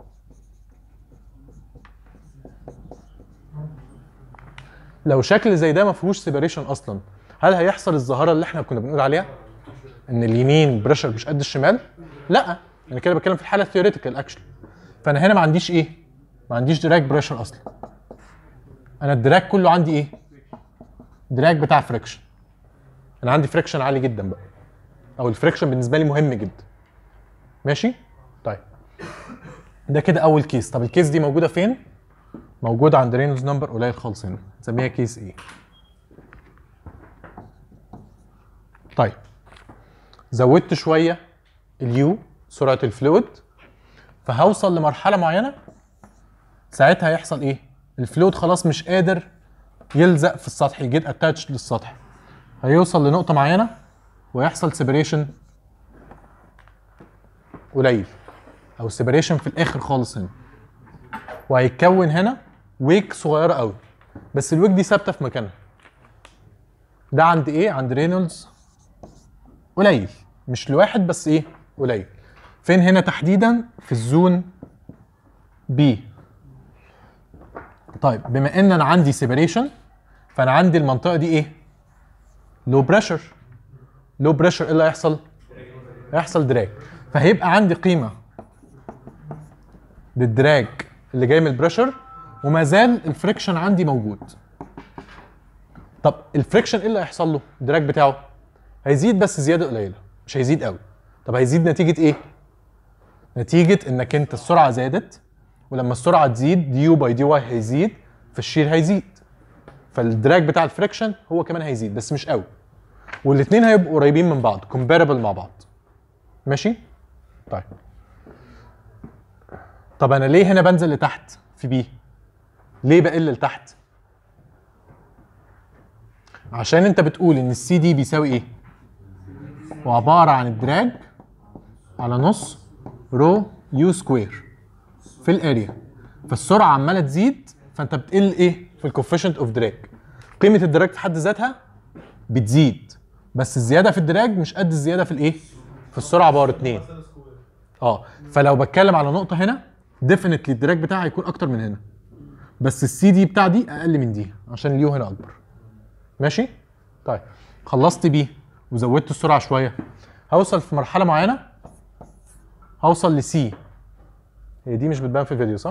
S1: لو شكل زي ده ما فيهوش سيبريشن اصلا هل هيحصل الظاهره اللي احنا كنا بنقول عليها ان اليمين بريشر مش قد الشمال لا انا كده بتكلم في الحاله الثيوريتيكال اكشلي فانا هنا ما عنديش ايه ما عنديش دراج بريشر اصلا انا الدراج كله عندي ايه دراج بتاع فريكشن انا عندي فريكشن عالي جدا بقى او الفريكشن بالنسبه لي مهم جدا ماشي طيب ده كده اول كيس طب الكيس دي موجوده فين موجوده عند رينولدز نمبر قليل خالص هنا نسميها كيس ايه طيب زودت شويه اليو سرعه الفلويد فهوصل لمرحله معينه ساعتها هيحصل ايه الفلويد خلاص مش قادر يلزق في السطح يجيت اتاتش للسطح هيوصل لنقطه معينه ويحصل سيبريشن قليل او سيبريشن في الاخر خالص هنا وهيتكون هنا ويك صغيره قوي بس الويك دي ثابته في مكانها ده عند ايه عند رينولدز قليل مش لواحد بس ايه قليل فين هنا تحديدا في الزون بي طيب بما ان انا عندي سيبريشن فانا عندي المنطقه دي ايه لو بريشر لو بريشر ايه اللي هيحصل هيحصل دراج فهيبقى عندي قيمه للدراج اللي جاي من البريشر وما زال الفريكشن عندي موجود طب الفريكشن ايه اللي هيحصل له الدراج بتاعه هيزيد بس زياده قليله مش هيزيد قوي طب هيزيد نتيجه ايه نتيجه انك انت السرعه زادت ولما السرعه تزيد دي يو باي دي واي هيزيد فالشير هيزيد فالدراج بتاع الفريكشن هو كمان هيزيد بس مش قوي والاثنين هيبقوا قريبين من بعض كومباربل مع بعض ماشي طيب طب انا ليه هنا بنزل لتحت في بي ليه بقل لتحت عشان انت بتقول ان السي دي بيساوي ايه هو عباره عن الدراج على نص رو يو سكوير في الاريا فالسرعه عماله تزيد فانت بتقل ايه في الكوفيشنت اوف دراج قيمه الدراج في حد ذاتها بتزيد بس الزياده في الدراج مش قد الزياده في الايه في السرعه باور 2 اه فلو بتكلم على نقطه هنا ديفينتلي الدراج بتاعها هيكون اكتر من هنا بس السي دي بتاع دي اقل من دي عشان اليو هنا اكبر ماشي طيب خلصت بي وزودت السرعه شويه هوصل في مرحله معينه هوصل لسي هي دي مش بتبان في الفيديو صح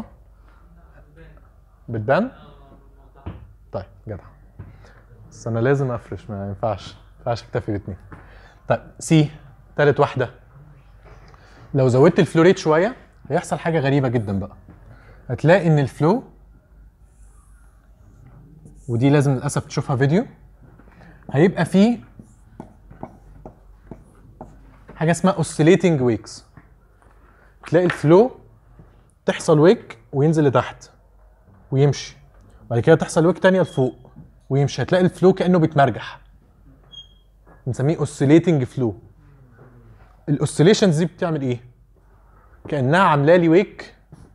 S1: بتبان طيب جدع بس انا لازم افرش ما ينفعش ما ينفعش اكتفي باتنين طيب سي تالت واحده لو زودت الفلو ريت شويه هيحصل حاجه غريبه جدا بقى هتلاقي ان الفلو ودي لازم للاسف تشوفها فيديو هيبقى فيه حاجه اسمها اوسيليتنج ويكس تلاقي الفلو تحصل ويك وينزل لتحت ويمشي بعد كده تحصل ويك تانية لفوق ويمشي هتلاقي الفلو كانه بيتمرجح بنسميه اوسيليتنج فلو الاوسيليشنز دي بتعمل ايه كانها عامله لي ويك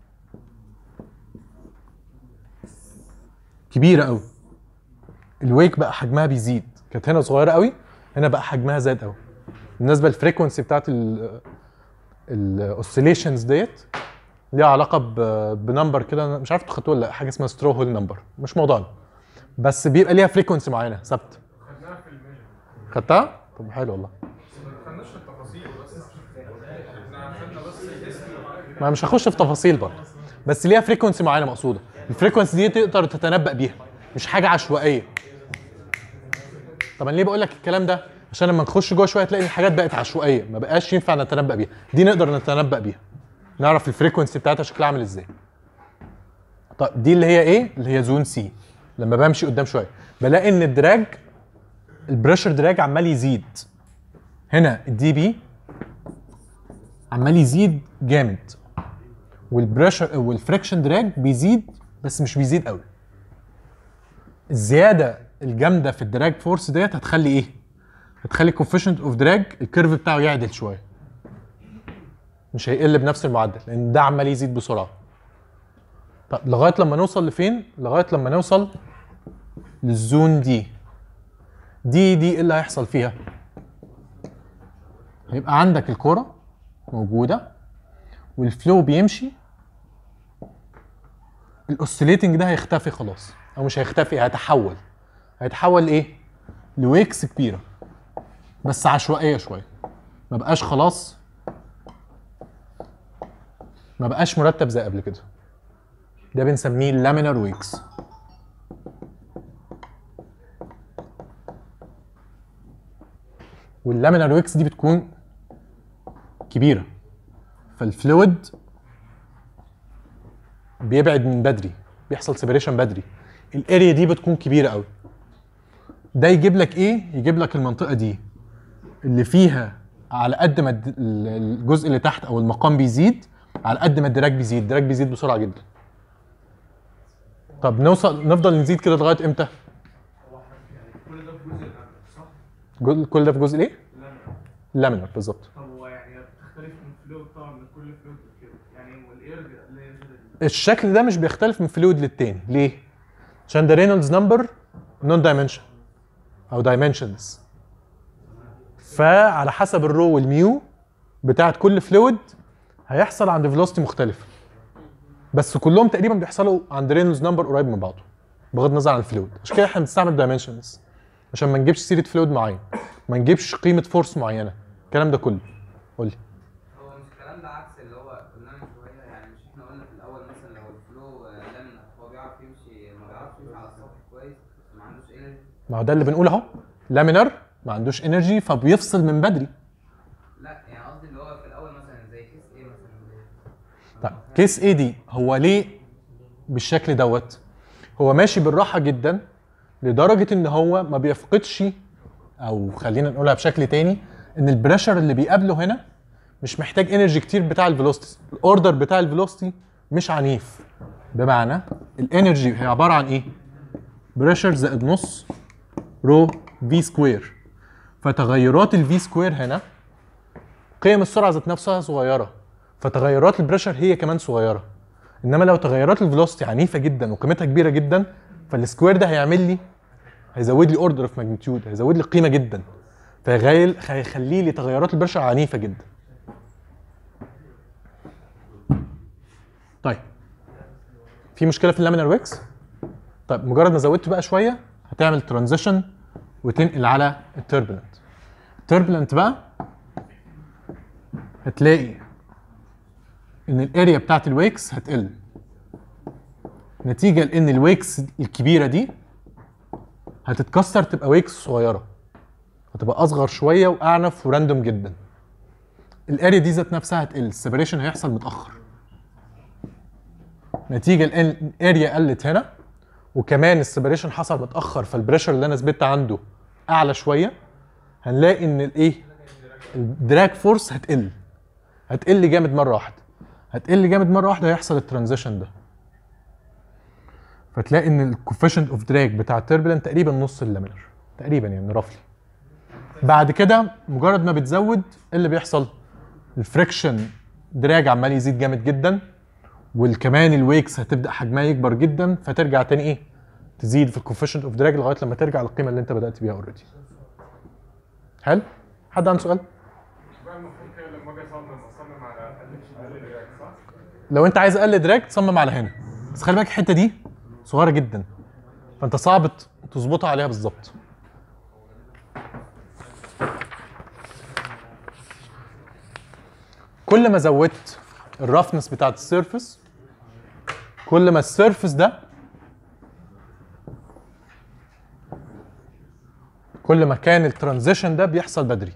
S1: كبيره قوي الويك بقى حجمها بيزيد كانت هنا صغيره قوي هنا بقى حجمها زاد قوي بالنسبه للفريكونسي بتاعت الاوسيليشنز ديت ليها علاقه ب- بنمبر كده أنا مش عارف انتوا خدتوه ولا لأ، حاجه اسمها سترو هول نمبر مش موضوعنا بس بيبقى ليها فريكونسي معينه ثابته
S2: خدناها في الميجر
S1: خدتها طب حلو والله
S2: ما دخلناش في التفاصيل بس احنا خدنا بس الاسم
S1: ما مش هخش في تفاصيل برضه بس ليها فريكونسي معينه مقصوده الفريكونسي دي تقدر تتنبأ بيها مش حاجه عشوائيه طب انا ليه بقول لك الكلام ده عشان لما نخش جوه شويه تلاقي الحاجات بقت عشوائيه ما بقاش ينفع نتنبأ بيها دي نقدر نتنبأ بيها نعرف الفريكونسي بتاعتها شكلها عامل ازاي طيب دي اللي هي ايه اللي هي زون سي لما بمشي قدام شويه بلاقي ان الدراج البريشر دراج عمال يزيد هنا الدي بي عمال يزيد جامد والبريشر والفريكشن دراج بيزيد بس مش بيزيد قوي الزياده الجامده في الدراج فورس ديت هتخلي ايه هتخلي كوفيشنت اوف دراج الكيرف بتاعه يعدل شويه مش هيقل بنفس المعدل لان ده عمال يزيد بسرعه طب لغايه لما نوصل لفين لغايه لما نوصل للزون دي دي دي ايه اللي هيحصل فيها هيبقى عندك الكرة موجودة والفلو بيمشي الاوسيليتنج ده هيختفي خلاص او مش هيختفي هيتحول هيتحول لايه لويكس كبيره بس عشوائيه شويه ما بقاش خلاص ما بقاش مرتب زي قبل كده ده بنسميه لامينار ويكس واللامينار ويكس دي بتكون كبيره فالفلويد بيبعد من بدري بيحصل سيبريشن بدري الاريا دي بتكون كبيره قوي ده يجيب لك ايه يجيب لك المنطقه دي اللي فيها على قد ما الد- ال- الجزء اللي تحت او المقام بيزيد على قد ما الدراج بيزيد الدراج بيزيد بسرعه جدا طب نوصل نفضل نزيد كده لغايه امتى
S2: هو حرف يعني كل ده في جزء الامن صح؟
S1: جزء- كل ده في جزء ايه
S2: لا
S1: لامينر بالظبط
S3: طب هو يعني بتختلف من فلويد طبعا من كل فلويد كده يعني والاير اللي هي
S1: الشكل ده مش بيختلف من فلويد للتاني ليه عشان ده رينولدز نمبر نون دايمنشن او دايمنشنز فعلى حسب الرو والميو بتاعت كل فلويد هيحصل عند فيلوسيتي مختلفه بس كلهم تقريبا بيحصلوا عند رينولدز نمبر قريب من بعضه بغض النظر عن الفلويد عشان كده احنا بنستعمل دايمنشنز عشان ما نجيبش سيره فلويد معين ما نجيبش قيمه فورس معينه الكلام ده كله قول لي
S4: هو مش الكلام ده عكس اللي هو قلناه من شويه يعني مش احنا قلنا في الاول مثلا لو الفلو آه، لامينر هو بيعرف يمشي ما بيعرفش يمشي على السطح كويس ما عندوش انرجي
S1: ما هو ده اللي بنقول اهو لامينر ما عندوش انرجي فبيفصل من بدري
S4: لا يعني قصدي اللي هو في الاول مثلا زي كيس ايه مثلا
S1: طيب كيس ايه دي هو ليه بالشكل دوت هو ماشي بالراحه جدا لدرجه ان هو ما بيفقدش او خلينا نقولها بشكل تاني ان البريشر اللي بيقابله هنا مش محتاج انرجي كتير بتاع الفيلوسيتي الاوردر بتاع الفيلوسيتي مش عنيف بمعنى الانرجي هي عباره عن ايه بريشر زائد نص رو في سكوير فتغيرات الفي سكوير هنا قيم السرعه ذات نفسها صغيره فتغيرات البريشر هي كمان صغيره انما لو تغيرات الفيلوسيتي عنيفه جدا وقيمتها كبيره جدا فالسكوير ده هيعمل لي هيزود لي اوردر اوف ماجنتيود هيزود لي قيمه جدا فهيغيل هيخلي لي تغيرات البريشر عنيفه جدا طيب في مشكله في اللامينار ويكس طيب مجرد ما زودت بقى شويه هتعمل ترانزيشن وتنقل على التربلنت التربلنت بقى هتلاقي ان الاريا بتاعت الويكس هتقل نتيجه لان الويكس الكبيره دي هتتكسر تبقى ويكس صغيره هتبقى اصغر شويه واعنف وراندوم جدا الاريا دي ذات نفسها هتقل السيبريشن هيحصل متاخر نتيجه لان الاريا قلت هنا وكمان السيبريشن حصل متاخر فالبريشر اللي انا ثبت عنده اعلى شويه هنلاقي ان الايه الدراج فورس هتقل هتقل جامد مره واحده هتقل جامد مره واحده هيحصل الترانزيشن ده فتلاقي ان الكوفيشنت اوف دراج بتاع التربلنت تقريبا نص اللامينر تقريبا يعني رفلي بعد كده مجرد ما بتزود ايه اللي بيحصل الفريكشن دراج عمال يزيد جامد جدا والكمان الويكس هتبدا حجمها يكبر جدا فترجع تاني ايه تزيد في الكوفيشنت اوف دراج لغايه لما ترجع للقيمه اللي انت بدات بيها اوريدي حلو حد عنده سؤال
S2: بقى المفروض كده لما اجي اصمم اصمم على اقل دراج صح؟
S1: لو انت عايز اقل دراج تصمم على هنا بس خلي بالك الحته دي صغيره جدا فانت صعب ت- تظبطها عليها بالظبط كل ما زودت الرفنس بتاعت السيرفس كل ما السيرفس ده كل ما كان الترانزيشن ده بيحصل بدري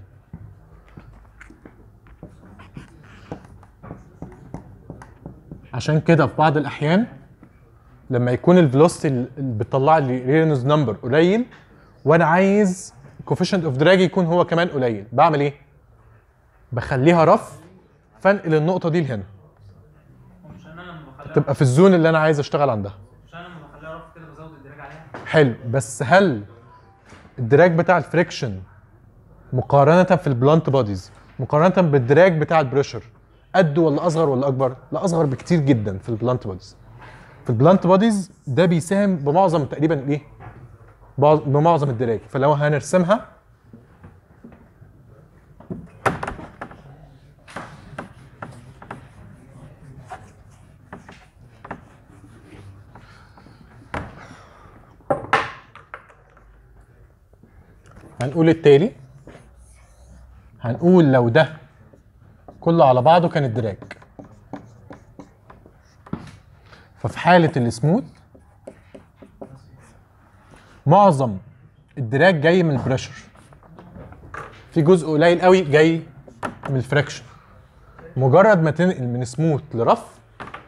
S1: عشان كده في بعض الاحيان لما يكون الفيلوسيتي اللي بتطلع لي رينولدز نمبر قليل وانا عايز كوفيشنت اوف دراج يكون هو كمان قليل بعمل ايه بخليها رف فانقل النقطه دي لهنا
S3: مش انا لما بخليها
S1: تبقى في الزون اللي انا عايز اشتغل عندها
S3: مش انا لما بخليها رف كده بزود الدراج عليها
S1: حلو بس هل الدراج بتاع الفريكشن مقارنة في البلانت بوديز مقارنة بالدراج بتاع البريشر قد ولا اصغر ولا اكبر؟ لا اصغر بكتير جدا في البلانت بوديز. في البلانت بوديز ده بيساهم بمعظم تقريبا الايه؟ بعض- بمعظم الدراج فلو هنرسمها هنقول التالي هنقول لو ده كله على بعضه كان الدراج ففي حالة السموث معظم الدراج جاي من البريشر في جزء قليل قوي جاي من الفريكشن مجرد ما تنقل من سموث لرف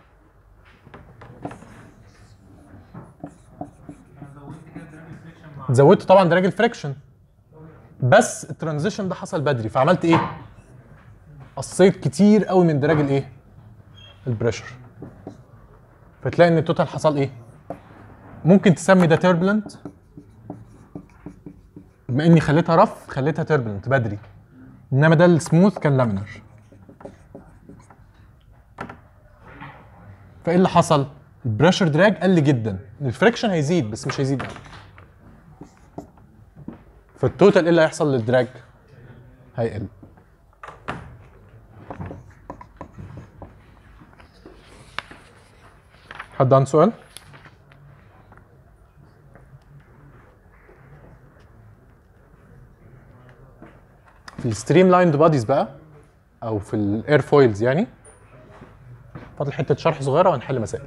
S1: زودت طبعا دراج الفريكشن بس الترانزيشن ده حصل بدري فعملت ايه؟ قصيت كتير قوي من دراج الايه؟ البريشر فتلاقي ان التوتال حصل ايه؟ ممكن تسمي ده تيربلنت بما اني خليتها رف خليتها تيربلنت بدري انما ده السموث كان لامينر فايه اللي حصل؟ البريشر دراج قل جدا الفريكشن هيزيد بس مش هيزيد قوي فالتوتال ايه اللي هيحصل للدراج؟ هيقل حد عنده سؤال؟ في الستريم لايند بوديز بقى او في الاير فويلز يعني فاضل حته شرح صغيره وهنحل مسائل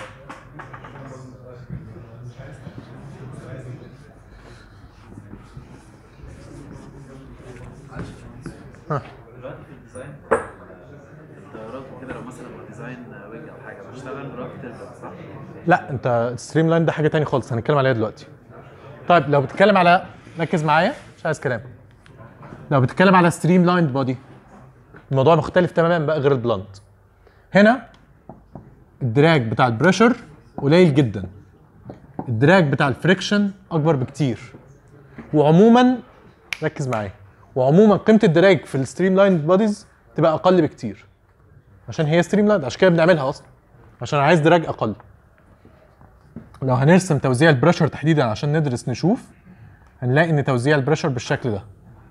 S5: دلوقتي في الديزاين الطيارات وكده لو مثلا ديزاين ويج او حاجه بشتغل برافت تربل صح؟
S1: لا انت ستريم لاين ده حاجه تاني خالص هنتكلم عليها دلوقتي طيب لو بتتكلم على ركز معايا مش عايز كلام لو بتتكلم على ستريم لاين بودي الموضوع مختلف تماما بقى غير البلانت هنا الدراج بتاع البريشر قليل جدا الدراج بتاع الفريكشن اكبر بكتير وعموما ركز معايا وعموما قيمه الدراج في الستريم لاين بوديز تبقى اقل بكتير عشان هي ستريم لاين عشان كده بنعملها اصلا عشان عايز دراج اقل لو هنرسم توزيع البريشر تحديدا عشان ندرس نشوف هنلاقي ان توزيع البريشر بالشكل ده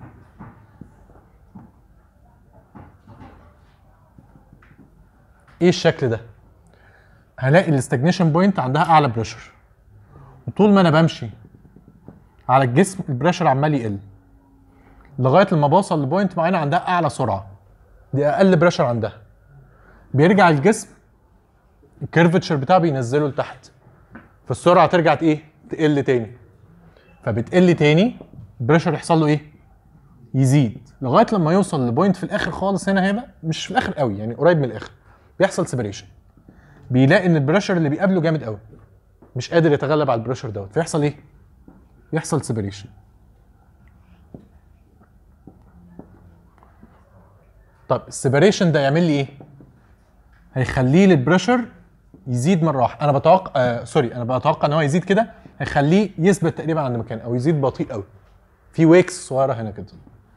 S1: ايه الشكل ده هلاقي الاستجنيشن بوينت عندها اعلى بريشر وطول ما انا بمشي على الجسم البريشر عمال يقل لغايه لما بوصل لبوينت معينه عندها اعلى سرعه دي اقل بريشر عندها بيرجع الجسم الكيرفتشر بتاعه بينزله لتحت فالسرعه ترجع ت- ايه تقل تاني فبتقل تاني البريشر يحصل له ايه يزيد لغايه لما يوصل لبوينت في الاخر خالص هنا هنا مش في الاخر قوي يعني قريب من الاخر بيحصل سيبريشن بيلاقي ان البريشر اللي بيقابله جامد قوي مش قادر يتغلب على البريشر دوت فيحصل ايه يحصل سيبريشن طب السيبريشن ده يعمل لي ايه هيخليه للبريشر يزيد مره واحده انا بتوقع آه سوري انا بتوقع ان هو يزيد كده هيخليه يثبت تقريبا عند مكان او يزيد بطيء قوي في ويكس صغيره هنا كده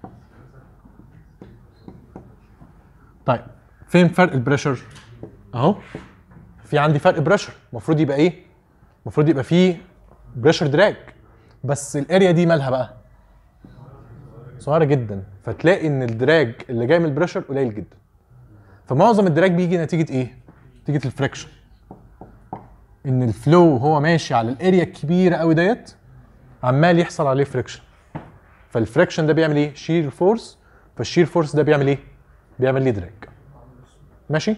S1: طيب فين فرق البريشر اهو في عندي فرق بريشر المفروض يبقى ايه المفروض يبقى فيه بريشر دراج بس الاريا دي مالها بقى صغيره جدا فتلاقي ان الدراج اللي جاي من البريشر قليل جدا فمعظم الدراج بيجي نتيجه ايه نتيجه الفريكشن ان الفلو وهو ماشي على الاريا الكبيره قوي ديت عمال يحصل عليه فريكشن فالفريكشن ده بيعمل ايه شير فورس فالشير فورس ده بيعمل ايه بيعمل ليه دراج ماشي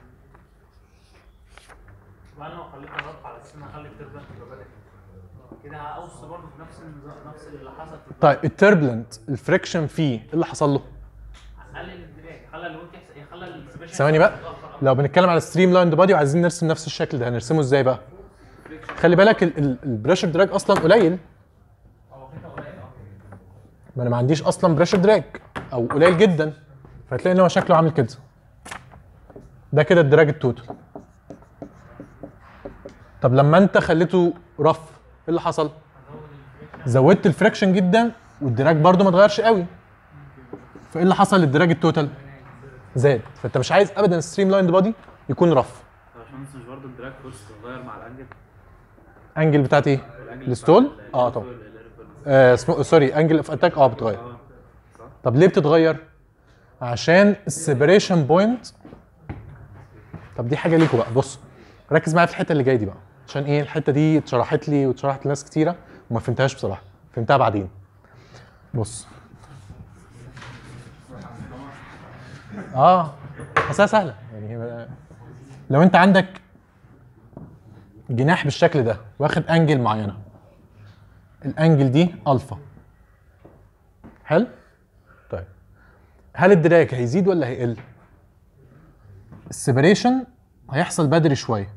S6: وانا لو خليت الربط على اساس ان اخلي التربلنت تبقى بدأ كده هقص برضه في نفس النظام- نفس اللي حصل في
S1: طيب التربلنت الفريكشن فيه ايه اللي حصل له
S6: قلل الدراج خلى الويك يحصل خلى السبيشال
S1: ثواني بقى لو بنتكلم على ستريم لاين بادي وعايزين نرسم نفس الشكل ده هنرسمه ازاي بقى خلي بالك ال- ال- البريشر دراج اصلا قليل ما انا ما عنديش اصلا بريشر دراج او قليل جدا فهتلاقي ان هو شكله عامل كده ده كده الدراج التوتال طب لما انت خليته رف ايه اللي حصل زودت الفريكشن جدا والدراج برده ما اتغيرش قوي فايه اللي حصل للدراج التوتال زاد فانت مش عايز ابدا الستريم لاين بادي يكون رف
S5: طب عشان مش برضه الدراج فورس تتغير مع الانجل
S1: انجل بتاعت ايه
S5: الانجل
S1: الستول؟
S5: بتاع ال-
S1: اه طبعا.
S5: الريفولف-
S1: آه اسمه سوري انجل اوف اتاك اه بتتغير
S5: اه صح
S1: طب ليه بتتغير عشان السيبريشن بوينت طب دي حاجه ليكوا بقى بص ركز معايا في الحته اللي جايه دي بقى عشان ايه الحته دي اتشرحت لي واتشرحت لناس كتيره وما فهمتهاش بصراحه فهمتها بعدين بص اه حاسها سهله يعني هي- لو انت عندك جناح بالشكل ده واخد انجل معينه الانجل دي الفا حلو طيب هل الدراج هيزيد ولا هيقل السيبريشن هيحصل بدري شويه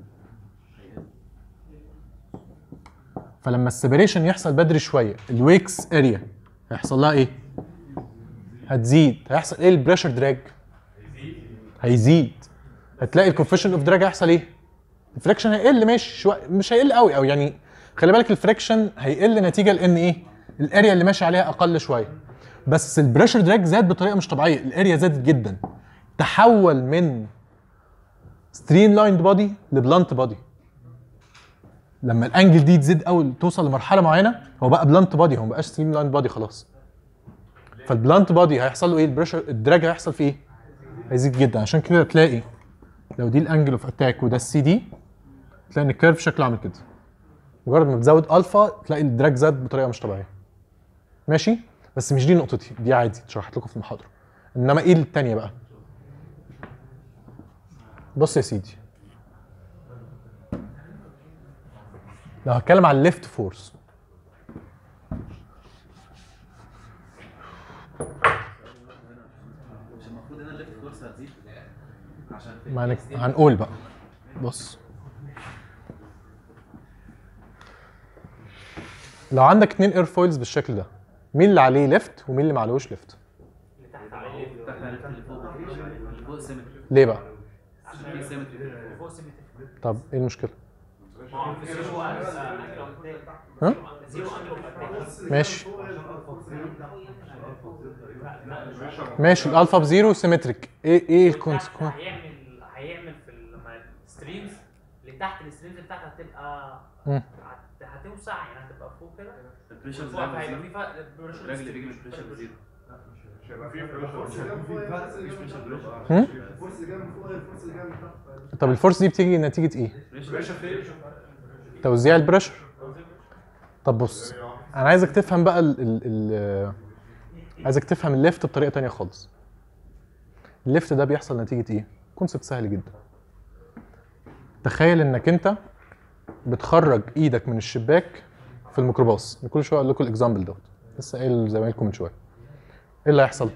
S1: فلما السيبريشن يحصل بدري شويه الويكس اريا هيحصل لها ايه هتزيد هيحصل ايه البريشر دراج هيزيد هتلاقي الكونفشن اوف دراج هيحصل ايه الفريكشن هيقل ماشي شويه مش هيقل قوي او يعني خلي بالك الفريكشن هيقل نتيجه لان ايه الاريا اللي ماشي عليها اقل شويه بس البريشر دراج زاد بطريقه مش طبيعيه الاريا زادت جدا تحول من ستريم لايند بودي لبلانت بودي لما الانجل دي تزيد قوي توصل لمرحله معينه هو بقى بلانت بودي هو ما بقاش ستريم لايند بودي خلاص فالبلانت بودي هيحصل له ايه البريشر الدراج هيحصل فيه ايه هيزيد جدا عشان كده تلاقي لو دي الانجل اوف اتاك وده السي دي تلاقي ان الكيرف شكله عامل كده مجرد ما بتزود الفا تلاقي الدراج زاد بطريقه مش طبيعيه ماشي بس مش دي نقطتي دي عادي اتشرحت لكم في المحاضره انما ايه التانية بقى بص يا سيدي لو هتكلم على الليفت فورس
S5: مش المفروض هنا الليفت فورس هتزيد عشان في
S1: ما هنك- هنقول بقى بص لو عندك اتنين اير فويلز بالشكل ده مين اللي عليه ليفت ومين اللي ما عليهوش ليفت
S6: اللي تحت عليه
S5: تحت الليفت اللي فوق مفيش اللي فوق سيمتري
S1: ليه بقى
S5: عشان في سيمتري
S6: اللي فوق سيمتري
S1: طب ايه المشكله
S6: ما هو في زيرو انجل اوف
S1: ها
S6: زيرو انجل اوف اتاك
S1: ماشي ماشي الالفا بزيرو سيمتريك ايه ايه الكونسيكونس
S6: هيعمل هيعمل في ال- لما الستريمز اللي تحت الستريمز بتاعتها هتبقى
S1: مم.
S6: هت- هتوسع يعني هتبقى فوق كده
S5: البريشر
S6: فوق
S5: زي
S6: هيبقى
S5: ما
S6: في فرق البريشر
S5: الدراج اللي بيجي من البريشر بزيرو
S2: مش هيبقى فيه بريشر
S5: مفيش بريشر بريشر
S1: هم؟
S3: الفرصه اللي جايه من فوق غير الفرصه اللي جايه من تحت
S1: طب الفورس دي بتيجي نتيجه ايه
S5: بريشر
S1: توزيع البريشر طب بص انا عايزك تفهم بقى ال ال ال عايزك تفهم الليفت بطريقه تانية خالص الليفت ده بيحصل نتيجه ايه كونسبت سهل جدا تخيل انك انت بتخرج ايدك من الشباك في الميكروباص كل شويه اقول لكم الاكزامبل دوت لسه قايل لزمايلكم من شويه ايه اللي هيحصل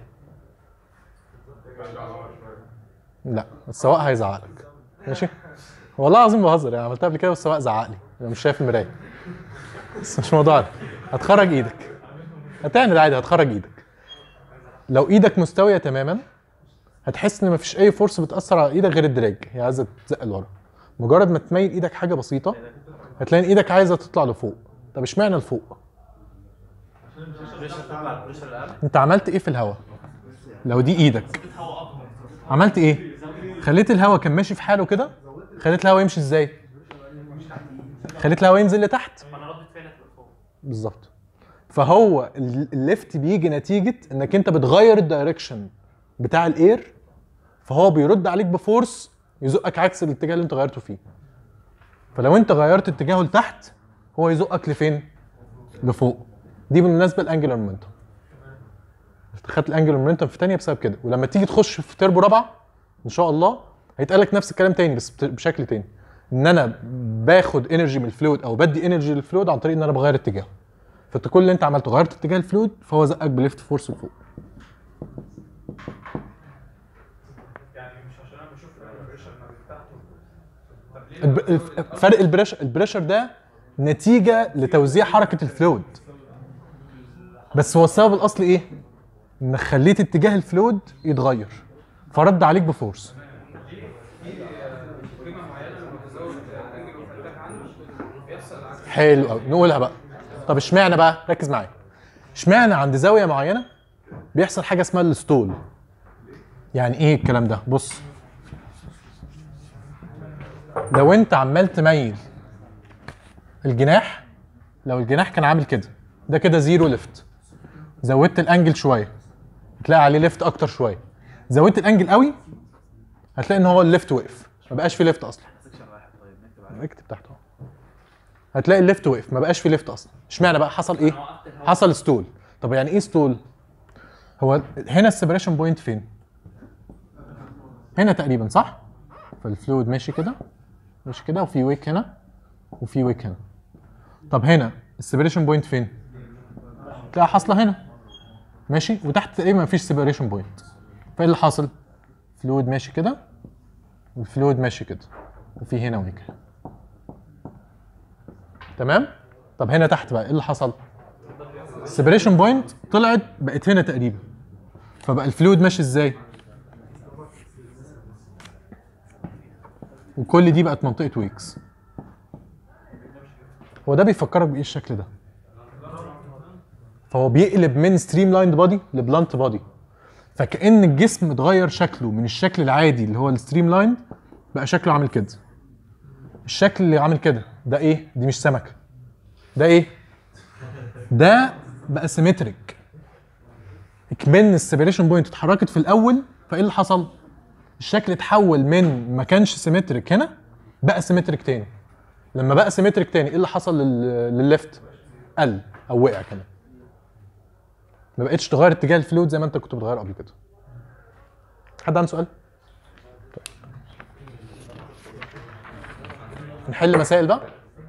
S1: لا السواق هيزعق لك ماشي والله العظيم بهزر يعني عملتها قبل كده والسواق زعق لي انا مش شايف المرايه بس مش موضوع ده هتخرج ايدك هتعمل عادي هتخرج ايدك لو ايدك مستويه تماما هتحس ان مفيش اي فورس بتاثر على ايدك غير الدراج هي عايزه تزق لورا مجرد ما تميل ايدك حاجه بسيطه هتلاقي ان ايدك عايزه تطلع لفوق طب اشمعنى لفوق
S5: بريشر تطلع البريشر الاقل
S1: انت عملت ايه في الهواء لو دي ايدك عملت ايه خليت الهواء كان ماشي في حاله كده خليت الهواء يمشي ازاي خليت الهواء ينزل لتحت
S6: فانا ردة فعلك لفوق
S1: بالظبط فهو ال- الليفت بيجي نتيجه انك انت بتغير الدايركشن بتاع الاير فهو بيرد عليك بفورس يزقك عكس الاتجاه اللي انت غيرته فيه فلو انت غيرت اتجاهه لتحت هو يزقك لفين لفوق دي بالمناسبه الانجلر مومنتوم خدت الانجلر مومنتوم في تانية بسبب كده ولما تيجي تخش في تربو رابعه ان شاء الله هيتقال لك نفس الكلام تاني بس بت- بشكل تاني ان انا باخد انرجي من الفلويد او بدي انرجي للفلويد عن طريق ان انا بغير اتجاهه فانت كل اللي انت عملته غيرت اتجاه الفلويد فهو زقك بليفت فورس لفوق
S3: يعني مش عشان انا بشوف البريشر ما بتاعته طب ليه
S1: الب- الف- فرق البريشر البريشر ده نتيجه لتوزيع حركه الفلويد بس هو السبب الاصلي ايه انك خليت اتجاه الفلويد يتغير فرد عليك بفورس
S4: قيمه معينه لما تزود الانجل اوف اتاك عنده بيحصل العكس
S1: حلو قوي نقولها بقى طب اشمعنى بقى ركز معايا اشمعنى عند زاويه معينه بيحصل حاجه اسمها الستول يعني ايه الكلام ده بص لو انت عمال تميل الجناح لو الجناح كان عامل كده ده كده زيرو ليفت زودت الانجل شويه هتلاقي عليه ليفت اكتر شويه زودت الانجل قوي هتلاقي ان هو الليفت وقف ما بقاش في ليفت اصلا
S5: سكشن واحد طيب نكتب عليه
S1: اكتب تحته اهو. هتلاقي الليفت وقف ما بقاش في ليفت اصلا اشمعنى بقى حصل ايه حصل ستول طب يعني ايه ستول هو هنا السيبريشن بوينت فين هنا تقريبا صح فالفلويد ماشي كده ماشي كده وفي ويك هنا وفي ويك هنا طب هنا السيبريشن بوينت فين تلاقيها حاصله هنا ماشي وتحت تقريبا ما فيش سيبريشن بوينت فايه اللي حاصل فلويد ماشي كده والفلويد ماشي كده وفي هنا ويك تمام طب هنا تحت بقى ايه اللي حصل السيبريشن بوينت طلعت بقت هنا تقريبا فبقى الفلويد ماشي ازاي وكل دي بقت منطقه ويكس هو ده بيفكرك بايه الشكل ده فهو بيقلب من ستريم لايند بادي لبلانت بادي فكأن الجسم اتغير شكله من الشكل العادي اللي هو الستريم لاين بقى شكله عامل كده الشكل اللي عامل كده ده ايه دي مش سمكه ده ايه ده بقى سيمتريك اكمن السيبريشن بوينت اتحركت في الاول فايه اللي حصل الشكل اتحول من ما كانش سيمتريك هنا بقى سيمتريك تاني لما بقى سيمتريك تاني ايه اللي حصل لل- للليفت قل او وقع كمان ما بقتش تغير اتجاه الفلويد زي ما انت كنت بتغير قبل كده حد عنده سؤال طيب. نحل مسائل بقى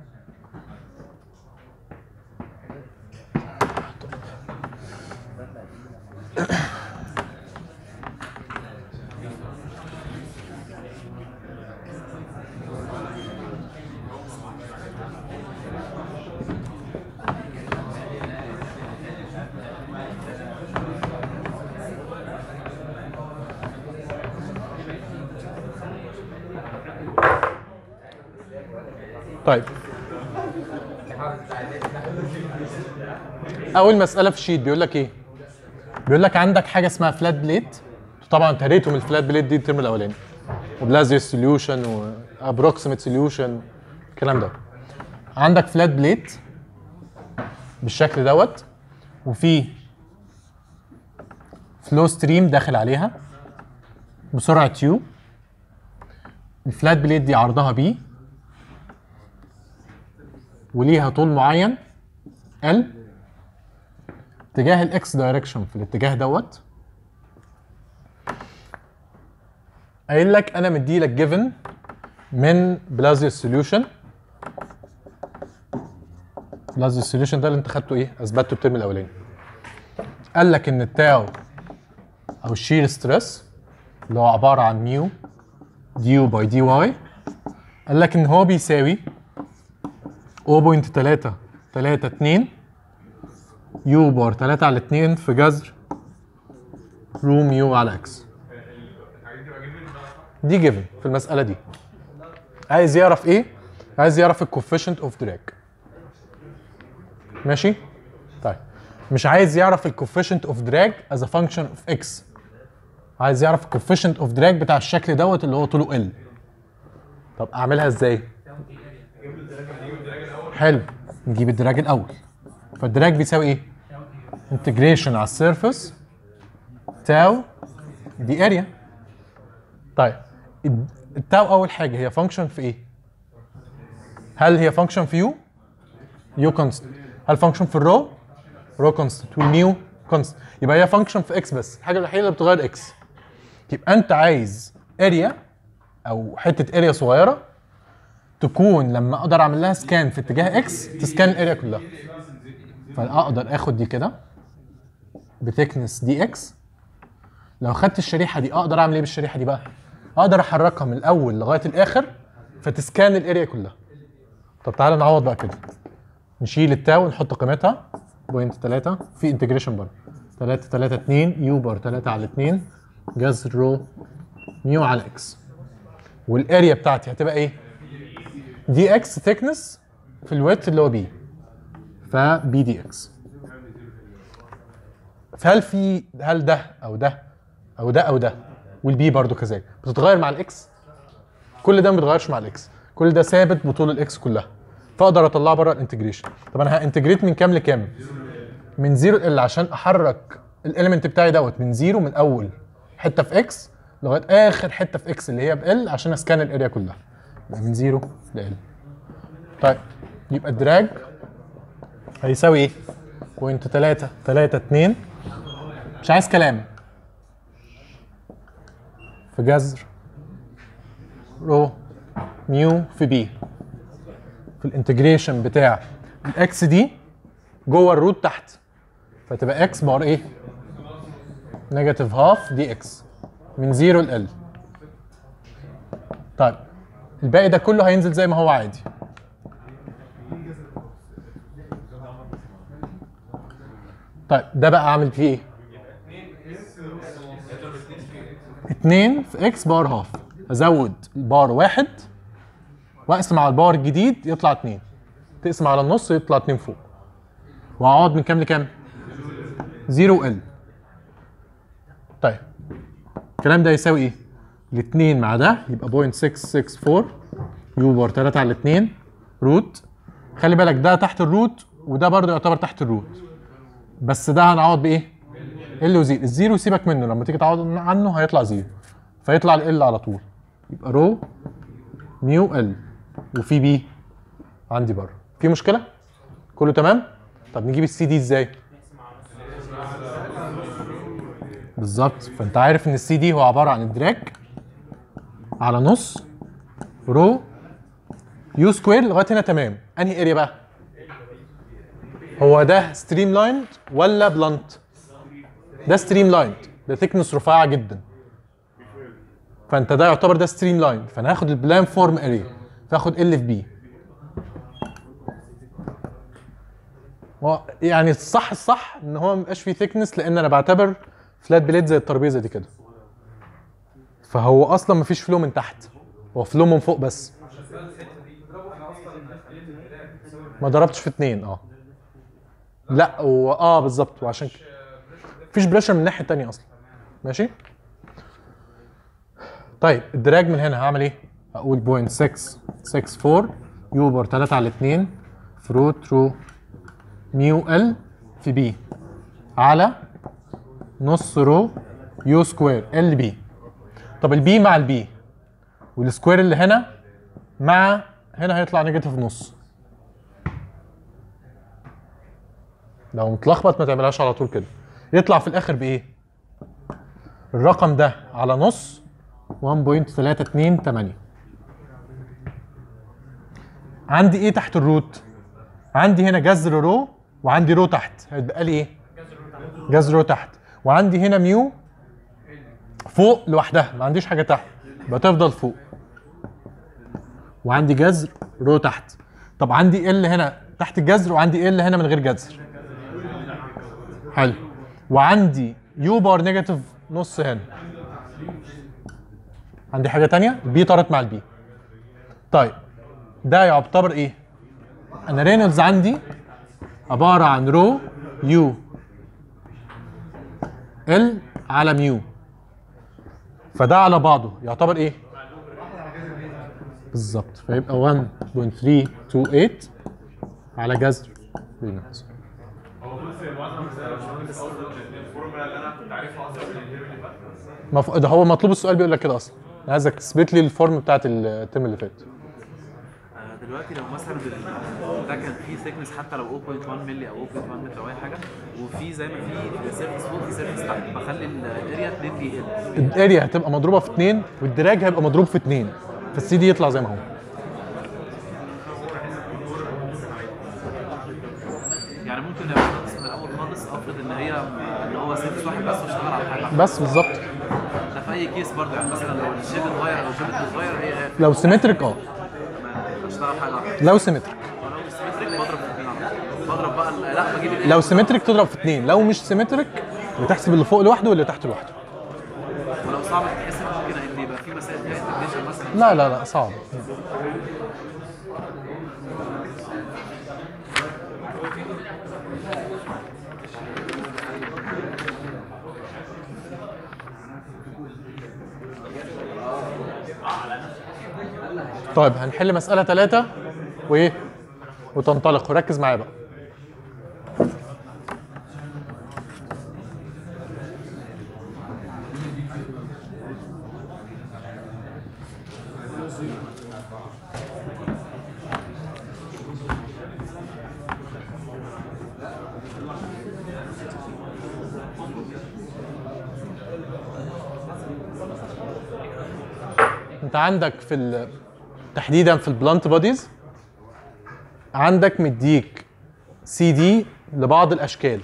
S1: طيب اول مساله في الشيت بيقول لك ايه بيقول لك عندك حاجه اسمها فلات بليت طبعا انتهيتوا من الفلات بليت دي الترم الاولاني وبلازيوس سوليوشن وابروكسيميت سوليوشن الكلام ده عندك فلات بليت بالشكل دوت وفي فلو ستريم داخل عليها بسرعه يو الفلات بليت دي عرضها بي وليها طول معين L اتجاه الاكس دايركشن في الاتجاه دوت قايل لك انا مدي لك جيفن من بلازيوس سوليوشن بلازيوس سوليوشن ده اللي انت خدته ايه اثبته الترم الاولاني قال لك ان التاو او الشير ستريس اللي هو عباره عن ميو دي يو باي دي واي قال لك ان هو بيساوي 0.332 يو بار 3 على 2 في جذر رو ميو على اكس دي جيفن في المساله دي عايز يعرف ايه عايز يعرف الكوفيشنت اوف دراج ماشي طيب مش عايز يعرف الكوفيشنت اوف دراج از ا فانكشن اوف اكس عايز يعرف الكوفيشنت اوف دراج بتاع الشكل دوت اللي هو طوله ال طب اعملها ازاي حلو نجيب الدراج الاول فالدراج بيساوي ايه انتجريشن على السيرفس تاو دي اريا طيب الد- التاو اول حاجه هي فانكشن في ايه هل هي فانكشن في يو يو كونستنت هل فانكشن في الرو رو كونستنت والميو كونستنت يبقى هي فانكشن في اكس بس الحاجه الوحيده اللي بتغير اكس يبقى انت عايز اريا او حته اريا صغيره تكون لما اقدر اعمل لها سكان في اتجاه اكس تسكان الاريا كلها فاقدر اخد دي كده بثيكنس دي اكس لو خدت الشريحه دي اقدر اعمل ايه بالشريحه دي بقى اقدر احركها من الاول لغايه الاخر فتسكان الاريا كلها طب تعالى نعوض بقى كده نشيل التاو ونحط قيمتها بوينت 3 في انتجريشن بار 3 3 2 يو بار 3 على 2 جذر رو ميو على اكس والاريا بتاعتي هتبقى ايه؟ دي اكس ثيكنس في الويت اللي هو بي فبي دي اكس فهل في هل ده او ده او ده او ده والبي برضو كذلك بتتغير مع الاكس كل ده ما بيتغيرش مع الاكس كل ده ثابت بطول الاكس كلها فاقدر اطلعه بره الانتجريشن طب انا هانتجريت من كام لكام من زيرو ل عشان احرك الاليمنت بتاعي دوت من زيرو من اول حته في اكس لغايه اخر حته في اكس اللي هي ال عشان اسكان الاريا كلها يبقى من زيرو ل ال طيب يبقى الدراج هيساوي ايه؟ بوينت 3 3 2 مش عايز كلام في جذر رو ميو في بي في الانتجريشن بتاع الاكس دي جوه الروت تحت فتبقى اكس بار ايه؟ نيجاتيف هاف دي اكس من 0 ل ال طيب الباقي ده كله هينزل زي ما هو عادي طيب ده بقى اعمل فيه ايه؟ 2 في اكس بار هاف ازود البار واحد واقسم على البار الجديد يطلع 2 تقسم على النص يطلع 2 فوق واقعد من كام لكام؟ 0 ال طيب الكلام ده يساوي ايه؟ الاثنين مع ده يبقى 0.664 يو بار 3 على 2 روت خلي بالك ده تحت الروت وده برضه يعتبر تحت الروت بس ده هنعوض بايه؟ ال وزيرو الزيرو سيبك منه لما تيجي تعوض عنه هيطلع زيرو فيطلع ال على طول يبقى رو ميو ال وفي بي عندي بره في مشكله؟ كله تمام؟ طب نجيب السي دي ازاي؟ بالظبط فانت عارف ان السي دي هو عباره عن الدراج على نص رو يو سكوير لغايه هنا تمام انهي اريا بقى هو ده ستريم لايند ولا بلانت ده ستريم لايند ده ثيكنس رفيعه جدا فانت ده يعتبر ده ستريم لايند فانا هاخد البلان فورم اريا فاخد ال في بي يعني الصح الصح ان هو ما يبقاش فيه ثيكنس لان انا بعتبر فلات بليت زي الترابيزه دي كده فهو اصلا مفيش فلو من تحت هو فلو من فوق بس ما ضربتش في اتنين اه لا و... اه بالظبط وعشان كده مفيش بريشر من الناحيه التانيه اصلا ماشي طيب الدراج من هنا هعمل ايه هقول بوينت 6 6 4 يو بار 3 على 2 فرو ترو ميو ال في بي على نص رو يو سكوير ال بي طب البي مع البي والسكوير اللي هنا مع هنا هيطلع نيجاتيف نص لو متلخبط ما تعملهاش على طول كده يطلع في الاخر بايه الرقم ده على نص 1.328 عندي ايه تحت الروت عندي هنا جذر رو وعندي رو تحت هيتبقى لي ايه جذر رو تحت وعندي هنا ميو فوق لوحدها ما عنديش حاجه تحت بتفضل فوق وعندي جذر رو تحت طب عندي ال هنا تحت الجذر وعندي ال هنا من غير جذر حلو وعندي يو بار نيجاتيف نص هنا عندي حاجه تانية البي طارت مع البي طيب ده يعتبر ايه انا رينولدز عندي عباره عن رو يو ال على ميو فده على بعضه يعتبر ايه بالظبط فيبقى 1.328 على جذر رينولدز
S2: هو بص المعادله مش مش اول الفورمولا اللي انا كنت عارفها اصلا في الانترفيو اللي فات
S1: مف... ده هو مطلوب السؤال بيقول لك كده اصلا أنا عايزك تثبت لي الفورم بتاعت الترم اللي فات
S5: آه، دلوقتي لو مثلا بال- ده كان فيه ثيكنس حتى لو 0.1 مللي او 0.1 متر او اي حاجه وفي زي ما في سيرفيس فوق في سيرفيس تحت بخلي الاريا 2 بي ال
S1: الاريا هتبقى مضروبه في 2 والدراج هيبقى مضروب في 2 فالسي دي يطلع زي ما هو
S5: يعني ممكن لو خالص من الاول خالص افرض ان هي ان هو سيرفيس واحد بس واشتغل على حاجه
S1: بس بالظبط
S5: ده في اي كيس برضه يعني مثلا لو الشيب اتغير او الشيب اتغير هي هي
S1: لو سيمتريك اه
S5: اشتغل حاجه واحده
S1: لو سيمتريك
S5: ولو سيمتريك بضرب في اثنين على طول. بضرب بقى ال- لا بجيب ال
S1: لو سيمتريك تضرب في 2 لو مش سيمتريك بتحسب اللي فوق لوحده واللي تحت لوحده
S5: ولو صعب تتحسب ممكن ان يبقى في مسائل فيها انتجريشن مثلا
S1: لا لا لا صعب طيب هنحل مسألة ثلاثة وإيه؟ وتنطلق وركز معايا بقى. انت عندك في ال... تحديدا في البلانت بوديز عندك مديك سي دي لبعض الاشكال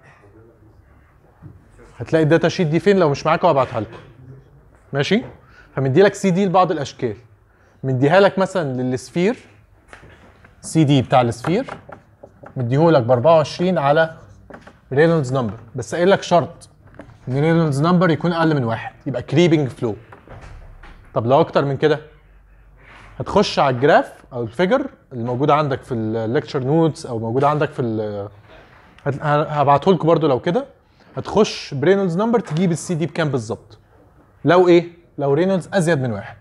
S1: هتلاقي الداتا شيت دي فين لو مش معاك هبعتها لكم ماشي فمدي لك سي دي لبعض الاشكال مديها لك مثلا للسفير سي دي بتاع السفير مديهولك ب 24 على رينولدز نمبر بس قايل لك شرط ان رينولدز نمبر يكون اقل من واحد يبقى كريبنج فلو طب لو اكتر من كده هتخش على الجراف او الفيجر اللي موجوده عندك في الليكتشر نوتس او موجوده عندك في ال هبعته لكم برده لو كده هتخش برينولدز نمبر تجيب السي دي بكام بالظبط لو ايه لو رينولدز ازيد من واحد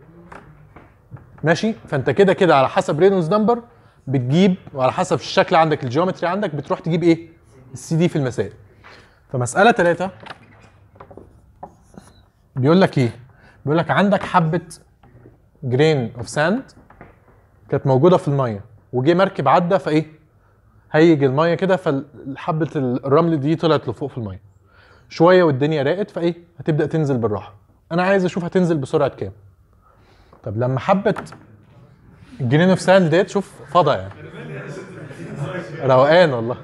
S1: ماشي فانت كده كده على حسب رينولدز نمبر بتجيب وعلى حسب الشكل عندك الجيومتري عندك بتروح تجيب ايه السي دي في المسائل فمساله ثلاثة بيقول لك ايه بيقول لك عندك حبه جرين اوف ساند كانت موجوده في الميه وجه مركب عدى فايه هيج الميه كده فحبه الرمل دي طلعت لفوق في الميه شويه والدنيا راقت فايه هتبدا تنزل بالراحه انا عايز اشوف هتنزل بسرعه كام طب لما حبه الجرين اوف ساند ديت شوف فضا يعني روقان والله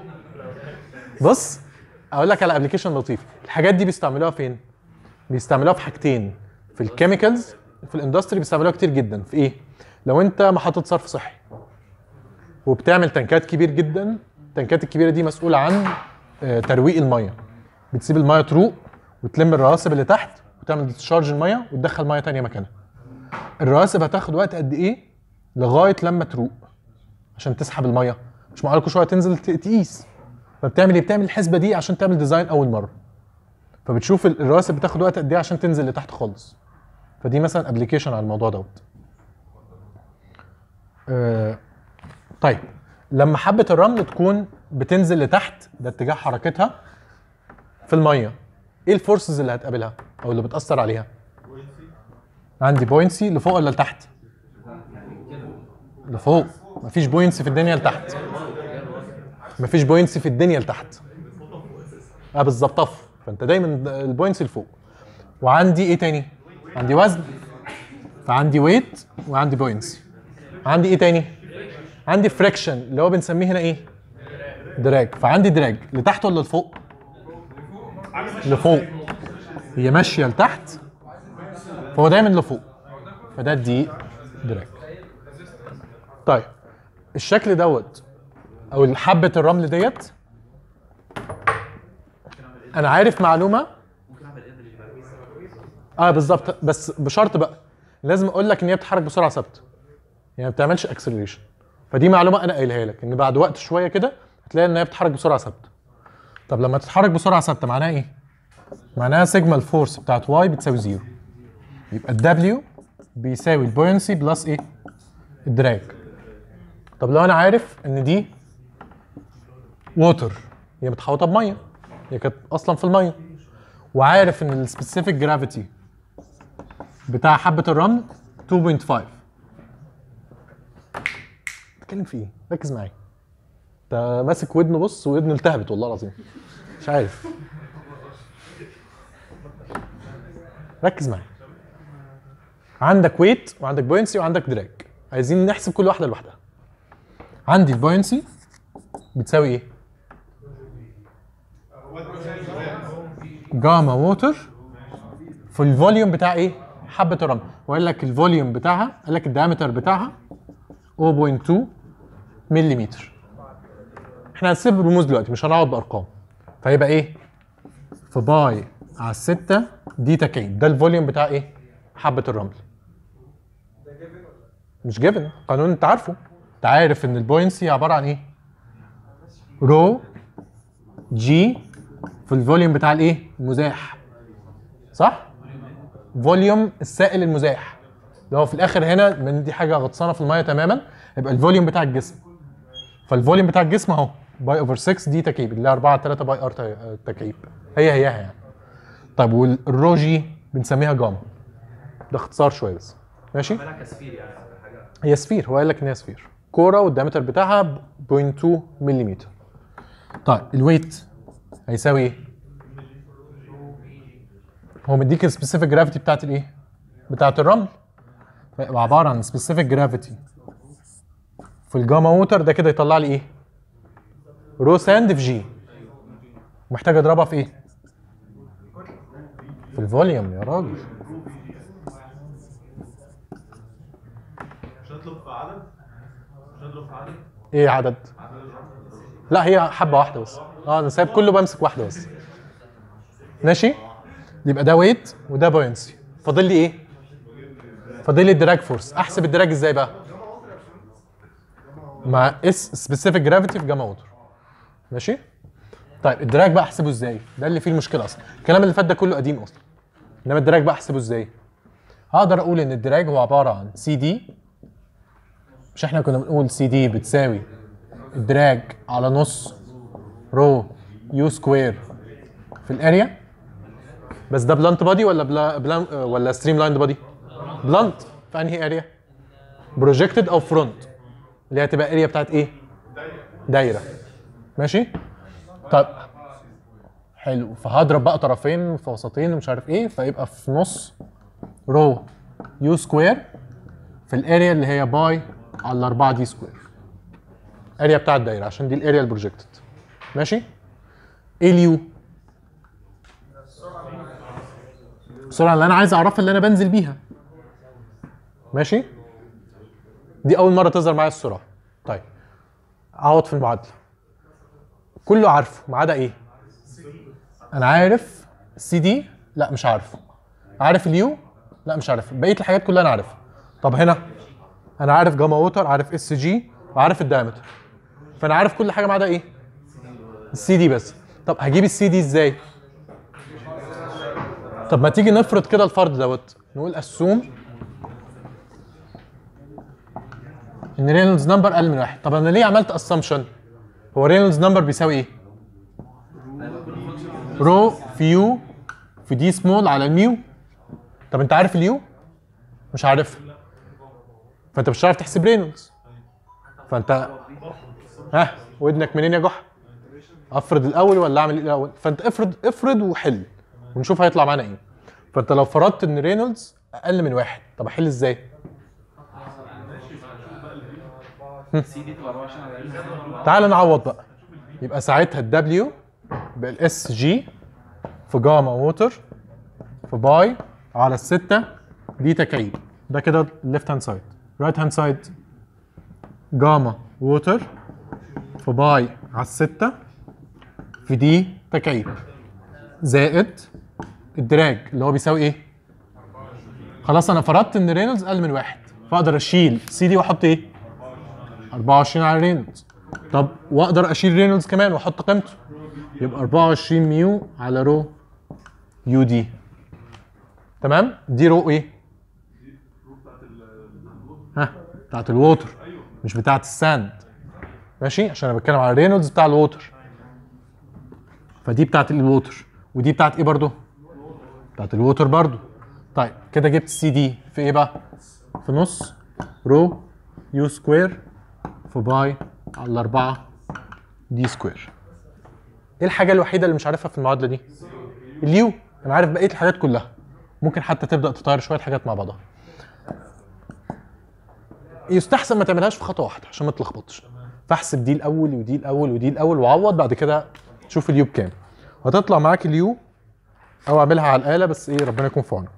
S1: بص اقول لك على ابلكيشن لطيف الحاجات دي بيستعملوها فين بيستعملوها في حاجتين في الكيميكالز في الاندستري بيستعملوها كتير جدا في ايه لو انت محطه صرف صحي وبتعمل تنكات كبير جدا التنكات الكبيره دي مسؤوله عن آه، ترويق الميه بتسيب الميه تروق وتلم الرواسب اللي تحت وتعمل ديسشارج الميه وتدخل ميه تانية مكانها الرواسب هتاخد وقت قد ايه لغايه لما تروق عشان تسحب الميه مش معقول كل شويه تنزل ت- تقيس فبتعمل ايه بتعمل الحسبه دي عشان تعمل ديزاين اول مره فبتشوف ال- الرواسب بتاخد وقت قد ايه عشان تنزل لتحت خالص فدي مثلا ابلكيشن على الموضوع دوت آه، طيب لما حبه الرمل تكون بتنزل لتحت ده اتجاه حركتها في الميه ايه الفورسز اللي هتقابلها او اللي بتاثر عليها عندي بوينسي لفوق ولا لتحت لفوق مفيش بوينسي في الدنيا لتحت مفيش بوينسي في الدنيا لتحت اه بالظبط طف فانت دايما البوينتس لفوق وعندي ايه تاني عندي وزن فعندي ويت وعندي بوينتس عندي ايه تاني عندي فريكشن اللي هو بنسميه هنا ايه دراج فعندي دراج لتحت ولا لفوق لفوق هي ماشيه لتحت فهو دايما لفوق فده دي دراج طيب الشكل دوت او حبه الرمل ديت انا عارف معلومه اه بالظبط بس بشرط بقى لازم اقول لك ان هي بتتحرك بسرعه ثابته يعني ما بتعملش اكسلريشن فدي معلومه انا قايلها لك ان بعد وقت شويه كده هتلاقي ان هي بتتحرك بسرعه ثابته طب لما تتحرك بسرعه ثابته معناها ايه معناها سيجما الفورس بتاعت واي بتساوي زيرو يبقى الدبليو بيساوي البوينسي بلس ايه الدراج طب لو انا عارف ان دي ووتر هي متحوطه بميه هي كانت اصلا في الميه وعارف ان السبيسيفيك جرافيتي بتاع حبه الرمل 2.5 بتتكلم في ايه؟ ركز معايا انت ماسك ودنه بص ودنه التهبت والله العظيم مش عارف ركز معايا عندك ويت وعندك بوينسي وعندك دراج عايزين نحسب كل واحده لوحدها عندي البوينسي بتساوي ايه؟ جاما ووتر في الفوليوم بتاع ايه؟ حبه الرمل وقال لك الفوليوم بتاعها قال لك الدايمتر بتاعها 0.2 ملم احنا هنسيب الرموز دلوقتي مش هنقعد بارقام فيبقى ايه؟ في باي على الستة دي تكعيب ده الفوليوم بتاع ايه؟ حبه الرمل مش جيفن قانون انت عارفه انت عارف ان البوينسي عباره عن ايه؟ رو جي في الفوليوم بتاع الايه؟ المزاح صح؟ فوليوم السائل المزاح اللي هو في الاخر هنا من دي حاجه غطسانه في الميه تماما يبقى الفوليوم بتاع الجسم فالفوليوم بتاع الجسم اهو باي اوفر 6 دي تكعيب اللي هي 4 3 باي ار ت- تكعيب هي هياها يعني طيب والرو جي بنسميها جاما ده اختصار شويه بس ماشي
S3: عملها كسفير يعني حاجه
S1: هي سفير هو قال لك ان هي سفير كوره والدايمتر بتاعها 0.2 ملم طيب الويت هيساوي ايه؟ هو مديك السبيسيفيك جرافيتي بتاعت الايه؟ بتاعت الرمل فيبقى عباره عن سبيسيفيك جرافيتي في الجاما ووتر ده كده يطلع لي ايه؟ رو ساند في جي محتاج اضربها في ايه؟ في الفوليوم يا راجل
S2: مش هنطلب في عدد مش هنطلب في عدد
S1: ايه عدد؟ لا هي حبه واحده بس اه انا سايب كله بمسك واحده بس ماشي يبقى ده ويت وده باينسي فاضل لي ايه فاضل لي الدراج فورس احسب الدراج ازاي بقى مع اس سبيسيفيك جرافيتي في جاما ووتر ماشي طيب الدراج بقى احسبه ازاي ده اللي فيه المشكله اصلا الكلام اللي فات ده كله قديم اصلا انما الدراج بقى احسبه ازاي هقدر اقول ان الدراج هو عباره عن سي دي مش احنا كنا بنقول سي دي بتساوي الدراج على نص رو يو سكوير في الاريا بس ده بلانت بادي ولا بلا بلان ولا ستريم لايند بادي بلانت في انهي اريا بروجكتد او فرونت اللي هتبقى اريا بتاعت ايه دايره ماشي طيب حلو فهضرب بقى طرفين في وسطين ومش عارف ايه فيبقى في نص رو يو سكوير في الاريا اللي هي باي على 4 دي سكوير اريا بتاع الدايره عشان دي الاريا البروجكتد ماشي ايه اليو السرعه اللي انا عايز اعرفها اللي انا بنزل بيها ماشي دي اول مره تظهر معايا السرعه طيب اعوض في المعادله كله عارفه ما عدا ايه انا عارف السي دي لا مش عارفه عارف اليو لا مش عارف بقيه الحاجات كلها انا عارفها طب هنا انا عارف جاما ووتر عارف اس جي وعارف الدايمتر فانا عارف كل حاجه ما عدا ايه السي دي بس طب هجيب السي دي ازاي طب ما تيجي نفرض كده الفرض دوت نقول اسوم ان رينولدز نمبر اقل من واحد طب انا ليه عملت اسامبشن هو رينولدز نمبر بيساوي ايه رو في يو في دي سمول على الميو طب انت عارف اليو مش عارف فانت مش هتعرف تحسب رينولدز فانت ها ودنك منين يا جحا افرض الاول ولا اعمل ايه الاول فانت افرض افرض وحل ونشوف هيطلع معانا ايه فانت لو فرضت ان رينولدز اقل من واحد طب احل ازاي
S5: سي دي تبقى 24 على 20
S1: تعال نعوض بقى يبقى ساعتها الدبليو بالاس جي في جاما ووتر في باي على الستة دي تكعيب ده كده الليفت هاند سايد رايت هاند سايد جاما ووتر في باي على الستة في دي تكعيب زائد الدراج اللي هو بيساوي ايه؟ خلاص انا فرضت ان رينولدز اقل من واحد فاقدر اشيل سي دي واحط ايه؟ 24 على رينولدز طب واقدر اشيل رينولدز كمان واحط قيمته يبقى 24 ميو على رو يو دي تمام دي رو ايه ها بتاعت الووتر مش بتاعت الساند ماشي عشان انا بتكلم على رينولدز بتاع الووتر فدي بتاعت الووتر ودي بتاعت ايه برضو بتاعت الووتر برضو طيب كده جبت السي دي في ايه بقى في نص رو يو سكوير في باي على الأربعة دي سكوير ايه الحاجة الوحيدة اللي مش عارفها في المعادلة دي؟ اليو انا عارف بقية الحاجات كلها ممكن حتى تبدأ تطير شوية حاجات مع بعضها يستحسن ما تعملهاش في خطوة واحدة عشان ما تلخبطش فاحسب دي الأول ودي الأول ودي الأول وعوض بعد كده شوف اليو بكام هتطلع معاك اليو أو اعملها على الآلة بس ايه ربنا يكون في عونك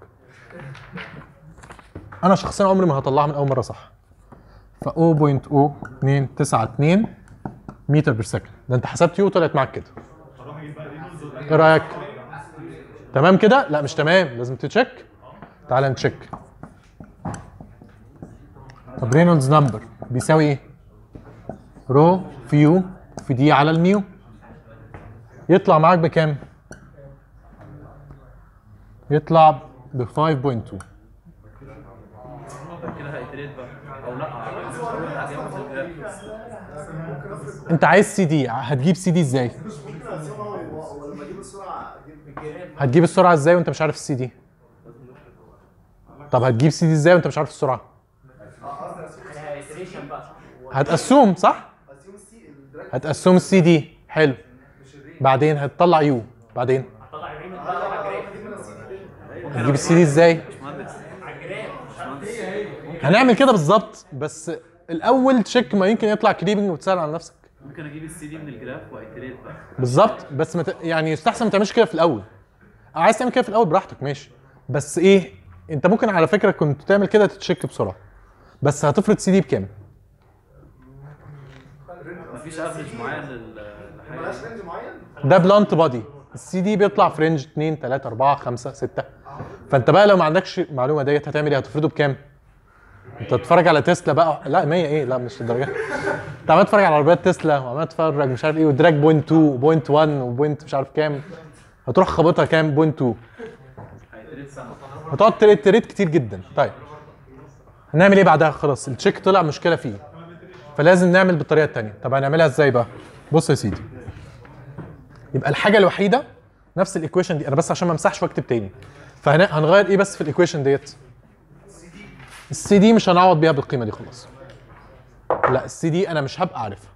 S1: أنا شخصيا عمري ما هطلعها من أول مرة صح ف 0.0292 متر بير سكند ده انت حسبت يو طلعت معاك كده ايه رايك تمام كده لا مش تمام لازم تتشيك تعال نتشيك طب رينولدز نمبر بيساوي ايه رو في يو في دي على الميو يطلع معاك بكام يطلع ب 5.2
S5: كده هيتريد بقى او لا هجيبها في الجراف.
S1: انت عايز سي دي هتجيب سي دي ازاي
S7: ولما اجيب السرعه اجيب
S1: هتجيب السرعه ازاي وانت مش عارف السي دي طب هتجيب سي دي ازاي وانت مش عارف السرعه
S6: iteration بقى
S1: هتقسم صح هتقسم السي دي حلو بعدين هتطلع يو بعدين
S6: هطلع الريمت بقى على الجراف
S1: هتجيب السي دي ازاي
S5: باشمهندس
S6: على الجراف
S5: باشمهندس
S1: هنعمل كده بالظبط بس الاول تشيك ما يمكن يطلع كريبنج وتسال على نفسك
S5: ممكن اجيب السي دي من الجراف وايتريت بقى
S1: بالظبط بس مت... يعني يستحسن ما تعملش كده في الاول عايز تعمل كده في الاول براحتك ماشي بس ايه انت ممكن على فكره كنت تعمل كده تتشيك بسرعه بس هتفرض سي دي بكام
S5: مفيش افريج معين لل- للحاجه
S1: ده بلانت بادي السي دي بيطلع في رينج 2 3 4 5 6 فانت بقى لو ما عندكش المعلومه ديت هتعمل ايه هتفرضه بكام انت تتفرج على تسلا بقى لا 100 ايه لا مش للدرجه انت عمال تتفرج على عربيات تسلا وعمال تتفرج مش عارف ايه ودراج بوينت 2 وبوينت 1 وبوينت مش عارف كام هتروح خابطها كام بوينت 2
S5: هيتريت سنه
S1: هتقعد تريد تريد كتير جدا طيب هنعمل ايه بعدها خلاص التشيك طلع مشكله فيه فلازم نعمل بالطريقه الثانيه طب هنعملها ازاي بقى بص يا سيدي يبقى الحاجه الوحيده نفس الايكويشن دي انا بس عشان ما امسحش واكتب تاني فهنغير ايه بس في الايكويشن ديت السي دي مش هنعوض بيها بالقيمه دي خلاص لا السي دي انا مش هبقى عارفها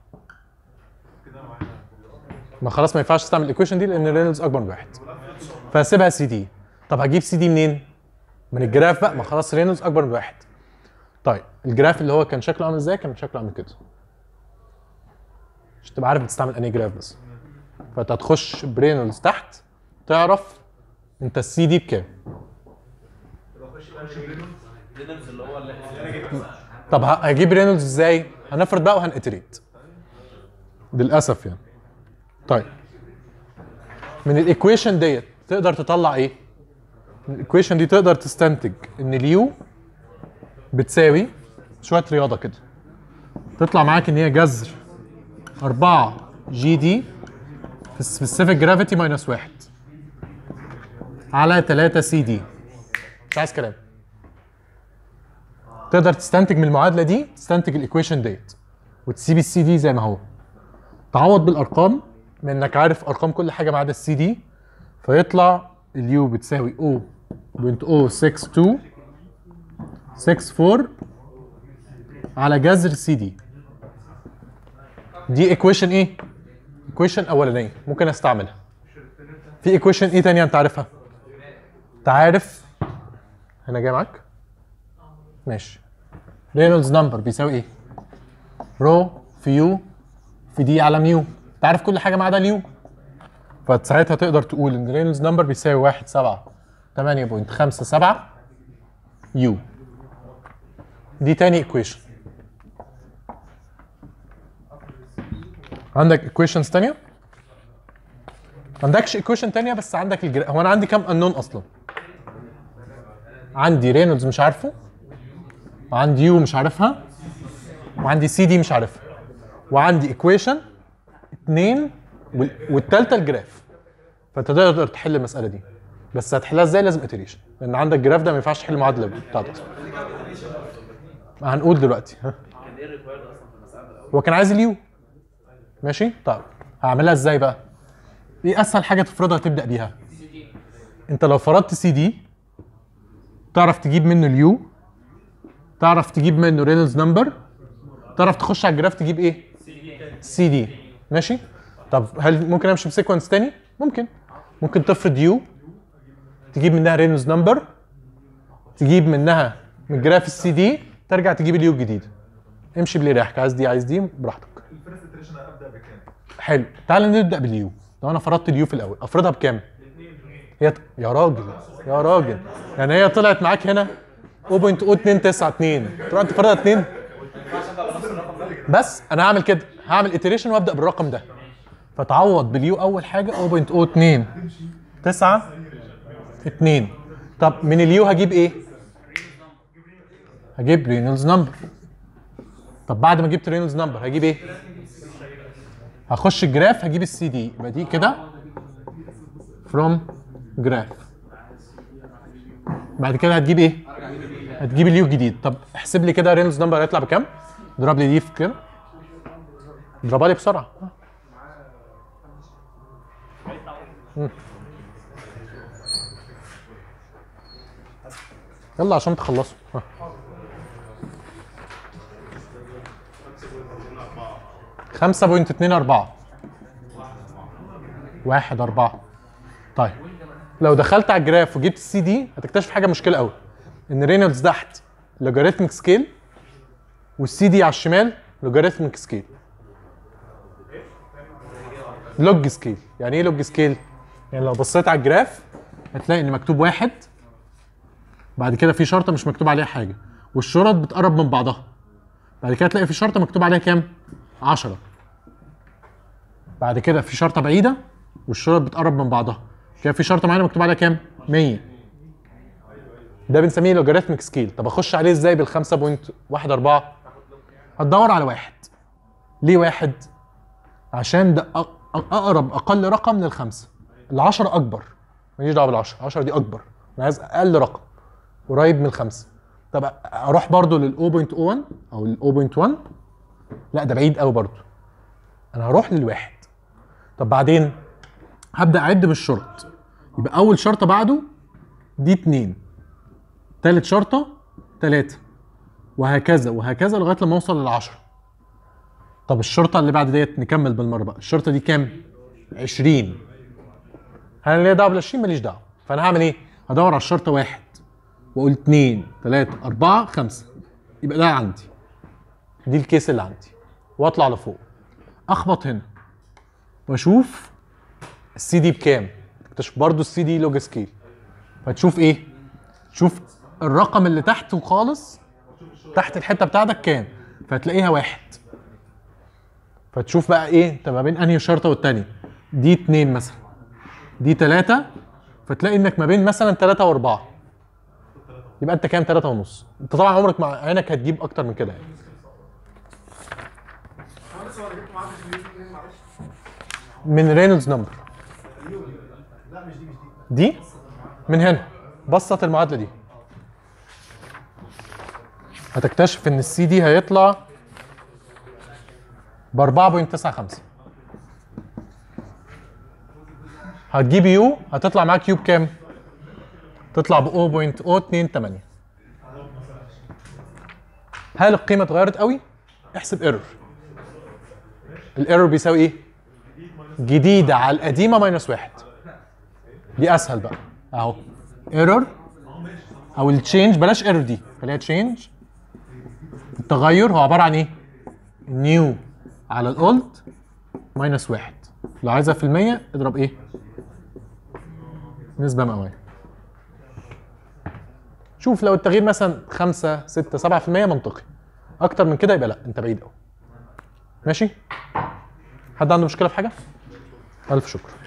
S1: ما خلاص ما ينفعش تستعمل الايكويشن دي لان رينولدز اكبر من واحد فهسيبها سي دي طب هجيب سي دي منين؟ من الجراف بقى ما خلاص رينولدز اكبر من واحد طيب الجراف اللي هو كان شكله عامل ازاي كان شكله عامل كده مش تبقى عارف بتستعمل انهي جراف بس فانت هتخش برينولدز تحت تعرف انت السي دي بكام
S5: رينولدز اللي هو اللي
S1: طب ه- هجيب رينولدز ازاي هنفرض بقى وهنأتريت للاسف يعني طيب من الايكويشن ديت تقدر تطلع ايه من الايكويشن دي تقدر تستنتج ان اليو بتساوي شويه رياضه كده تطلع معاك ان هي جذر 4 جي دي في سبيسيفيك جرافيتي ماينس 1 على 3 سي دي مش عايز كلام تقدر تستنتج من المعادله دي تستنتج الايكويشن ديت وتسيب السي دي زي ما هو تعوض بالارقام من انك عارف ارقام كل حاجه ما عدا السي دي فيطلع اليو بتساوي 0.062 64 على جذر سي دي دي ايكويشن ايه؟ ايكويشن اولانيه ممكن استعملها في ايكويشن ايه تانية انت عارفها؟ انت عارف هنا جاي معاك؟ ماشي رينولدز نمبر بيساوي ايه؟ رو في يو في دي على ميو انت عارف كل حاجه ما عدا اليو فساعتها تقدر تقول ان رينولدز نمبر بيساوي 1 7 8.57 يو دي تاني ايكويشن عندك ايكويشنز تانية؟ ما عندكش ايكويشن تانية بس عندك الجرا... هو انا عندي كام انون اصلا؟ عندي رينولدز مش عارفه وعندي يو مش عارفها وعندي سي دي مش عارفها وعندي ايكويشن اتنين وال- والتالتة الجراف فانت تقدر تحل المسألة دي بس هتحلها ازاي لازم اتريشن لان عندك جراف ده ما ينفعش تحل معادلة بتاعته اصلا هنقول دلوقتي ها
S5: كان ايه الريكوايرد اصلا في المساله الاول
S1: هو كان عايز اليو ماشي طيب هعملها ازاي بقى ايه اسهل حاجه تفرضها تبدا بيها انت لو فرضت سي دي تعرف تجيب منه اليو تعرف تجيب منه رينولدز نمبر تعرف تخش على الجراف تجيب ايه سي دي ماشي طب هل ممكن امشي بسيكونس تاني ممكن ممكن تفرض يو تجيب منها رينولدز نمبر تجيب منها من جراف السي دي ترجع تجيب اليو الجديد امشي باللي يريحك عايز دي عايز دي براحتك
S2: الفيرست اتريشن ابدا بكام؟
S1: حلو تعال نبدا باليو لو انا فرضت اليو في الاول افرضها بكام هي ط- يا راجل يا راجل يعني هي طلعت معاك هنا 0.0292 تروح انت فرضها 2 بس انا هعمل كده هعمل اتريشن وابدا بالرقم ده فتعوض باليو اول حاجه 0.02 9 2 طب من اليو هجيب ايه هجيب رينولدز نمبر طب بعد ما جبت رينولدز نمبر هجيب ايه هخش الجراف هجيب السي دي يبقى دي كده فروم جراف بعد كده هتجيب ايه هتجيب اليو جديد طب احسب لي كده رينولدز نمبر هيطلع بكام اضرب لي دي في كده اضربها لي بسرعه مم. يلا عشان تخلصوا ها. خمسة بوينت اتنين أربعة واحد أربعة طيب لو دخلت على الجراف وجبت السي دي هتكتشف حاجة مشكلة قوي إن رينولدز تحت لوجاريتمك سكيل والسي دي على الشمال لوجاريتمك سكيل لوج سكيل يعني ايه لوج سكيل؟ يعني لو بصيت على الجراف هتلاقي ان مكتوب واحد بعد كده في شرطه مش مكتوب عليها حاجه والشرط بتقرب من بعضها بعد كده تلاقي في شرطه مكتوب عليها كام 10 بعد كده في شرطه بعيده والشرط بتقرب من بعضها كده في شرطه معينه مكتوب عليها كام 100 ده بنسميه لوجاريتمك سكيل طب اخش عليه ازاي بال 5.14 هتدور على واحد ليه واحد عشان ده أ- اقرب اقل رقم للخمسه العشرة اكبر ماليش دعوه بالعشرة 10 دي اكبر انا عايز اقل رقم قريب من الخمسه طب اروح برضو لل 0.01 او ال 0.1 لا ده بعيد قوي برضو انا هروح للواحد طب بعدين هبدا اعد بالشرط يبقى اول شرطه بعده دي اتنين تالت شرطه تلاته وهكذا وهكذا لغايه لما اوصل للعشرة طب الشرطه اللي بعد ديت نكمل بالمره بقى الشرطه دي كام 20 هل انا ليا دعوه بال 20 ماليش دعوه فانا هعمل ايه هدور على الشرطه واحد واقول اتنين تلاته اربعه خمسه يبقى ده عندي دي الكيس اللي عندي واطلع لفوق اخبط هنا واشوف السي دي بكام تكتشف برضو السي دي لوج سكيل فتشوف ايه تشوف الرقم اللي تحته خالص تحت الحته بتاعتك كام فتلاقيها واحد فتشوف بقى ايه انت ما بين انهي شرطه والتانيه دي اتنين مثلا دي تلاته فتلاقي انك ما بين مثلا تلاته واربعه يبقى انت كام تلاته ونص انت طبعا عمرك مع عينك هتجيب اكتر من كده يعني من رينولدز نمبر
S3: لا مش دي مش دي
S1: دي من هنا بسط المعادله دي هتكتشف ان السي دي هيطلع ب 4.95 هتجيب يو هتطلع معاك يو بكام؟ تطلع ب 0.028 هل القيمه اتغيرت قوي؟ احسب ايرور الايرور بيساوي ايه؟ جديده على القديمه ماينس واحد دي اسهل بقى اهو ايرور او التشينج بلاش ايرور دي خليها تشينج التغير هو عباره عن ايه؟ نيو على الاولد ماينس واحد لو عايزها في المية اضرب ايه؟ نسبة مئوية شوف لو التغيير مثلا 5 6 7% منطقي اكتر من كده يبقى لا انت بعيد قوي ماشي؟ حد عنده مشكلة في حاجة؟ ألف شكر